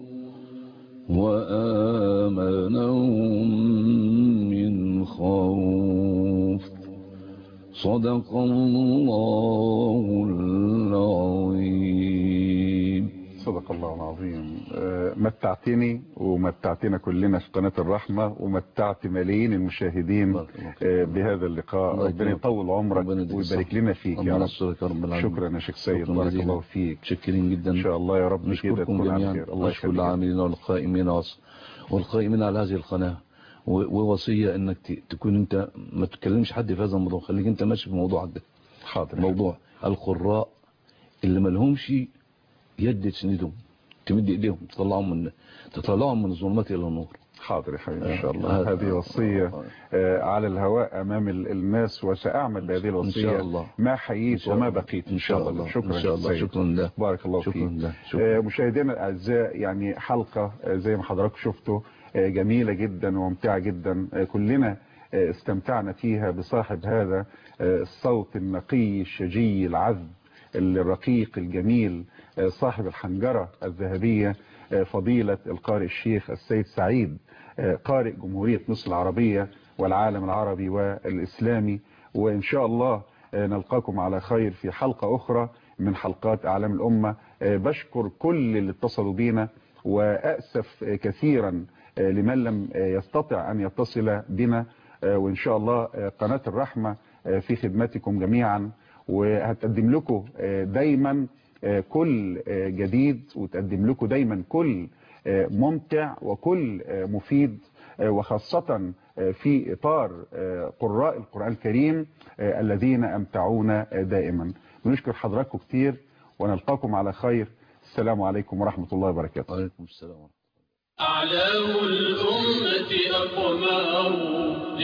وآمنهم من خوف صدق الله العظيم صدق الله العظيم آه، متعتني ومتعتنا كلنا في قناة الرحمة ومتعت ملايين المشاهدين آه، بهذا اللقاء الله ربنا يكرمك. يطول عمرك ربنا يديك ويبارك الصحة. لنا فيك يا ربنا رب يسترك يا رب العالمين. شكرا يا شيخ سيد شكرا بارك جزيلا. الله فيك متشكرين جدا ان شاء الله يا رب كده نشكركم تكون على جميعا خير الله نشكر يخليك العاملين والقائمين والص- والقائمين على هذه القناة و- ووصية انك ت- تكون انت ما تكلمش حد في هذا الموضوع خليك انت ماشي في موضوعك ده حاضر موضوع القراء اللي ما لهمش يد تسندهم تمد ايديهم تطلعهم من تطلعهم من الظلمات الى النور حاضر يا حبيبي ان شاء آه، الله آه، هذه وصية آه، على الهواء امام ال- الناس وساعمل بهذه الوصية شاء الله. ما إن حييت شاء وما الله. بقيت إن شاء الله. شكرا إن شاء الله. سيد. شكرا لله. بارك الله شكرا فيك لله. شكرا. آه، مشاهدينا الاعزاء يعني حلقة آه، زي ما حضراتكم شفتوا آه، جميلة جدا وممتعة جدا آه، كلنا آه، استمتعنا فيها بصاحب هذا آه، الصوت النقي الشجي العذب الرقيق الجميل آه، صاحب الحنجرة الذهبية آه، فضيلة القارئ الشيخ السيد سعيد آه، قارئ جمهورية مصر العربية والعالم العربي والإسلامي وإن شاء الله آه، نلقاكم على خير في حلقة أخرى من حلقات أعلام الأمة آه، بشكر كل اللي اتصلوا بينا وأأسف آه، كثيرا آه، لمن لم آه، يستطع أن يتصل بنا آه، وإن شاء الله آه، قناة الرحمة آه، في خدمتكم جميعا وهتقدم لكم آه، دايما آه، كل آه، جديد وتقدم لكم دايما كل آه، ممتع وكل آه، مفيد وخاصة في إطار قراء القرآن الكريم الذين أمتعونا دائما بنشكر حضراتكم كتير ونلقاكم على خير السلام عليكم ورحمة الله وبركاته وعليكم السلام أعلام الأمة أقمار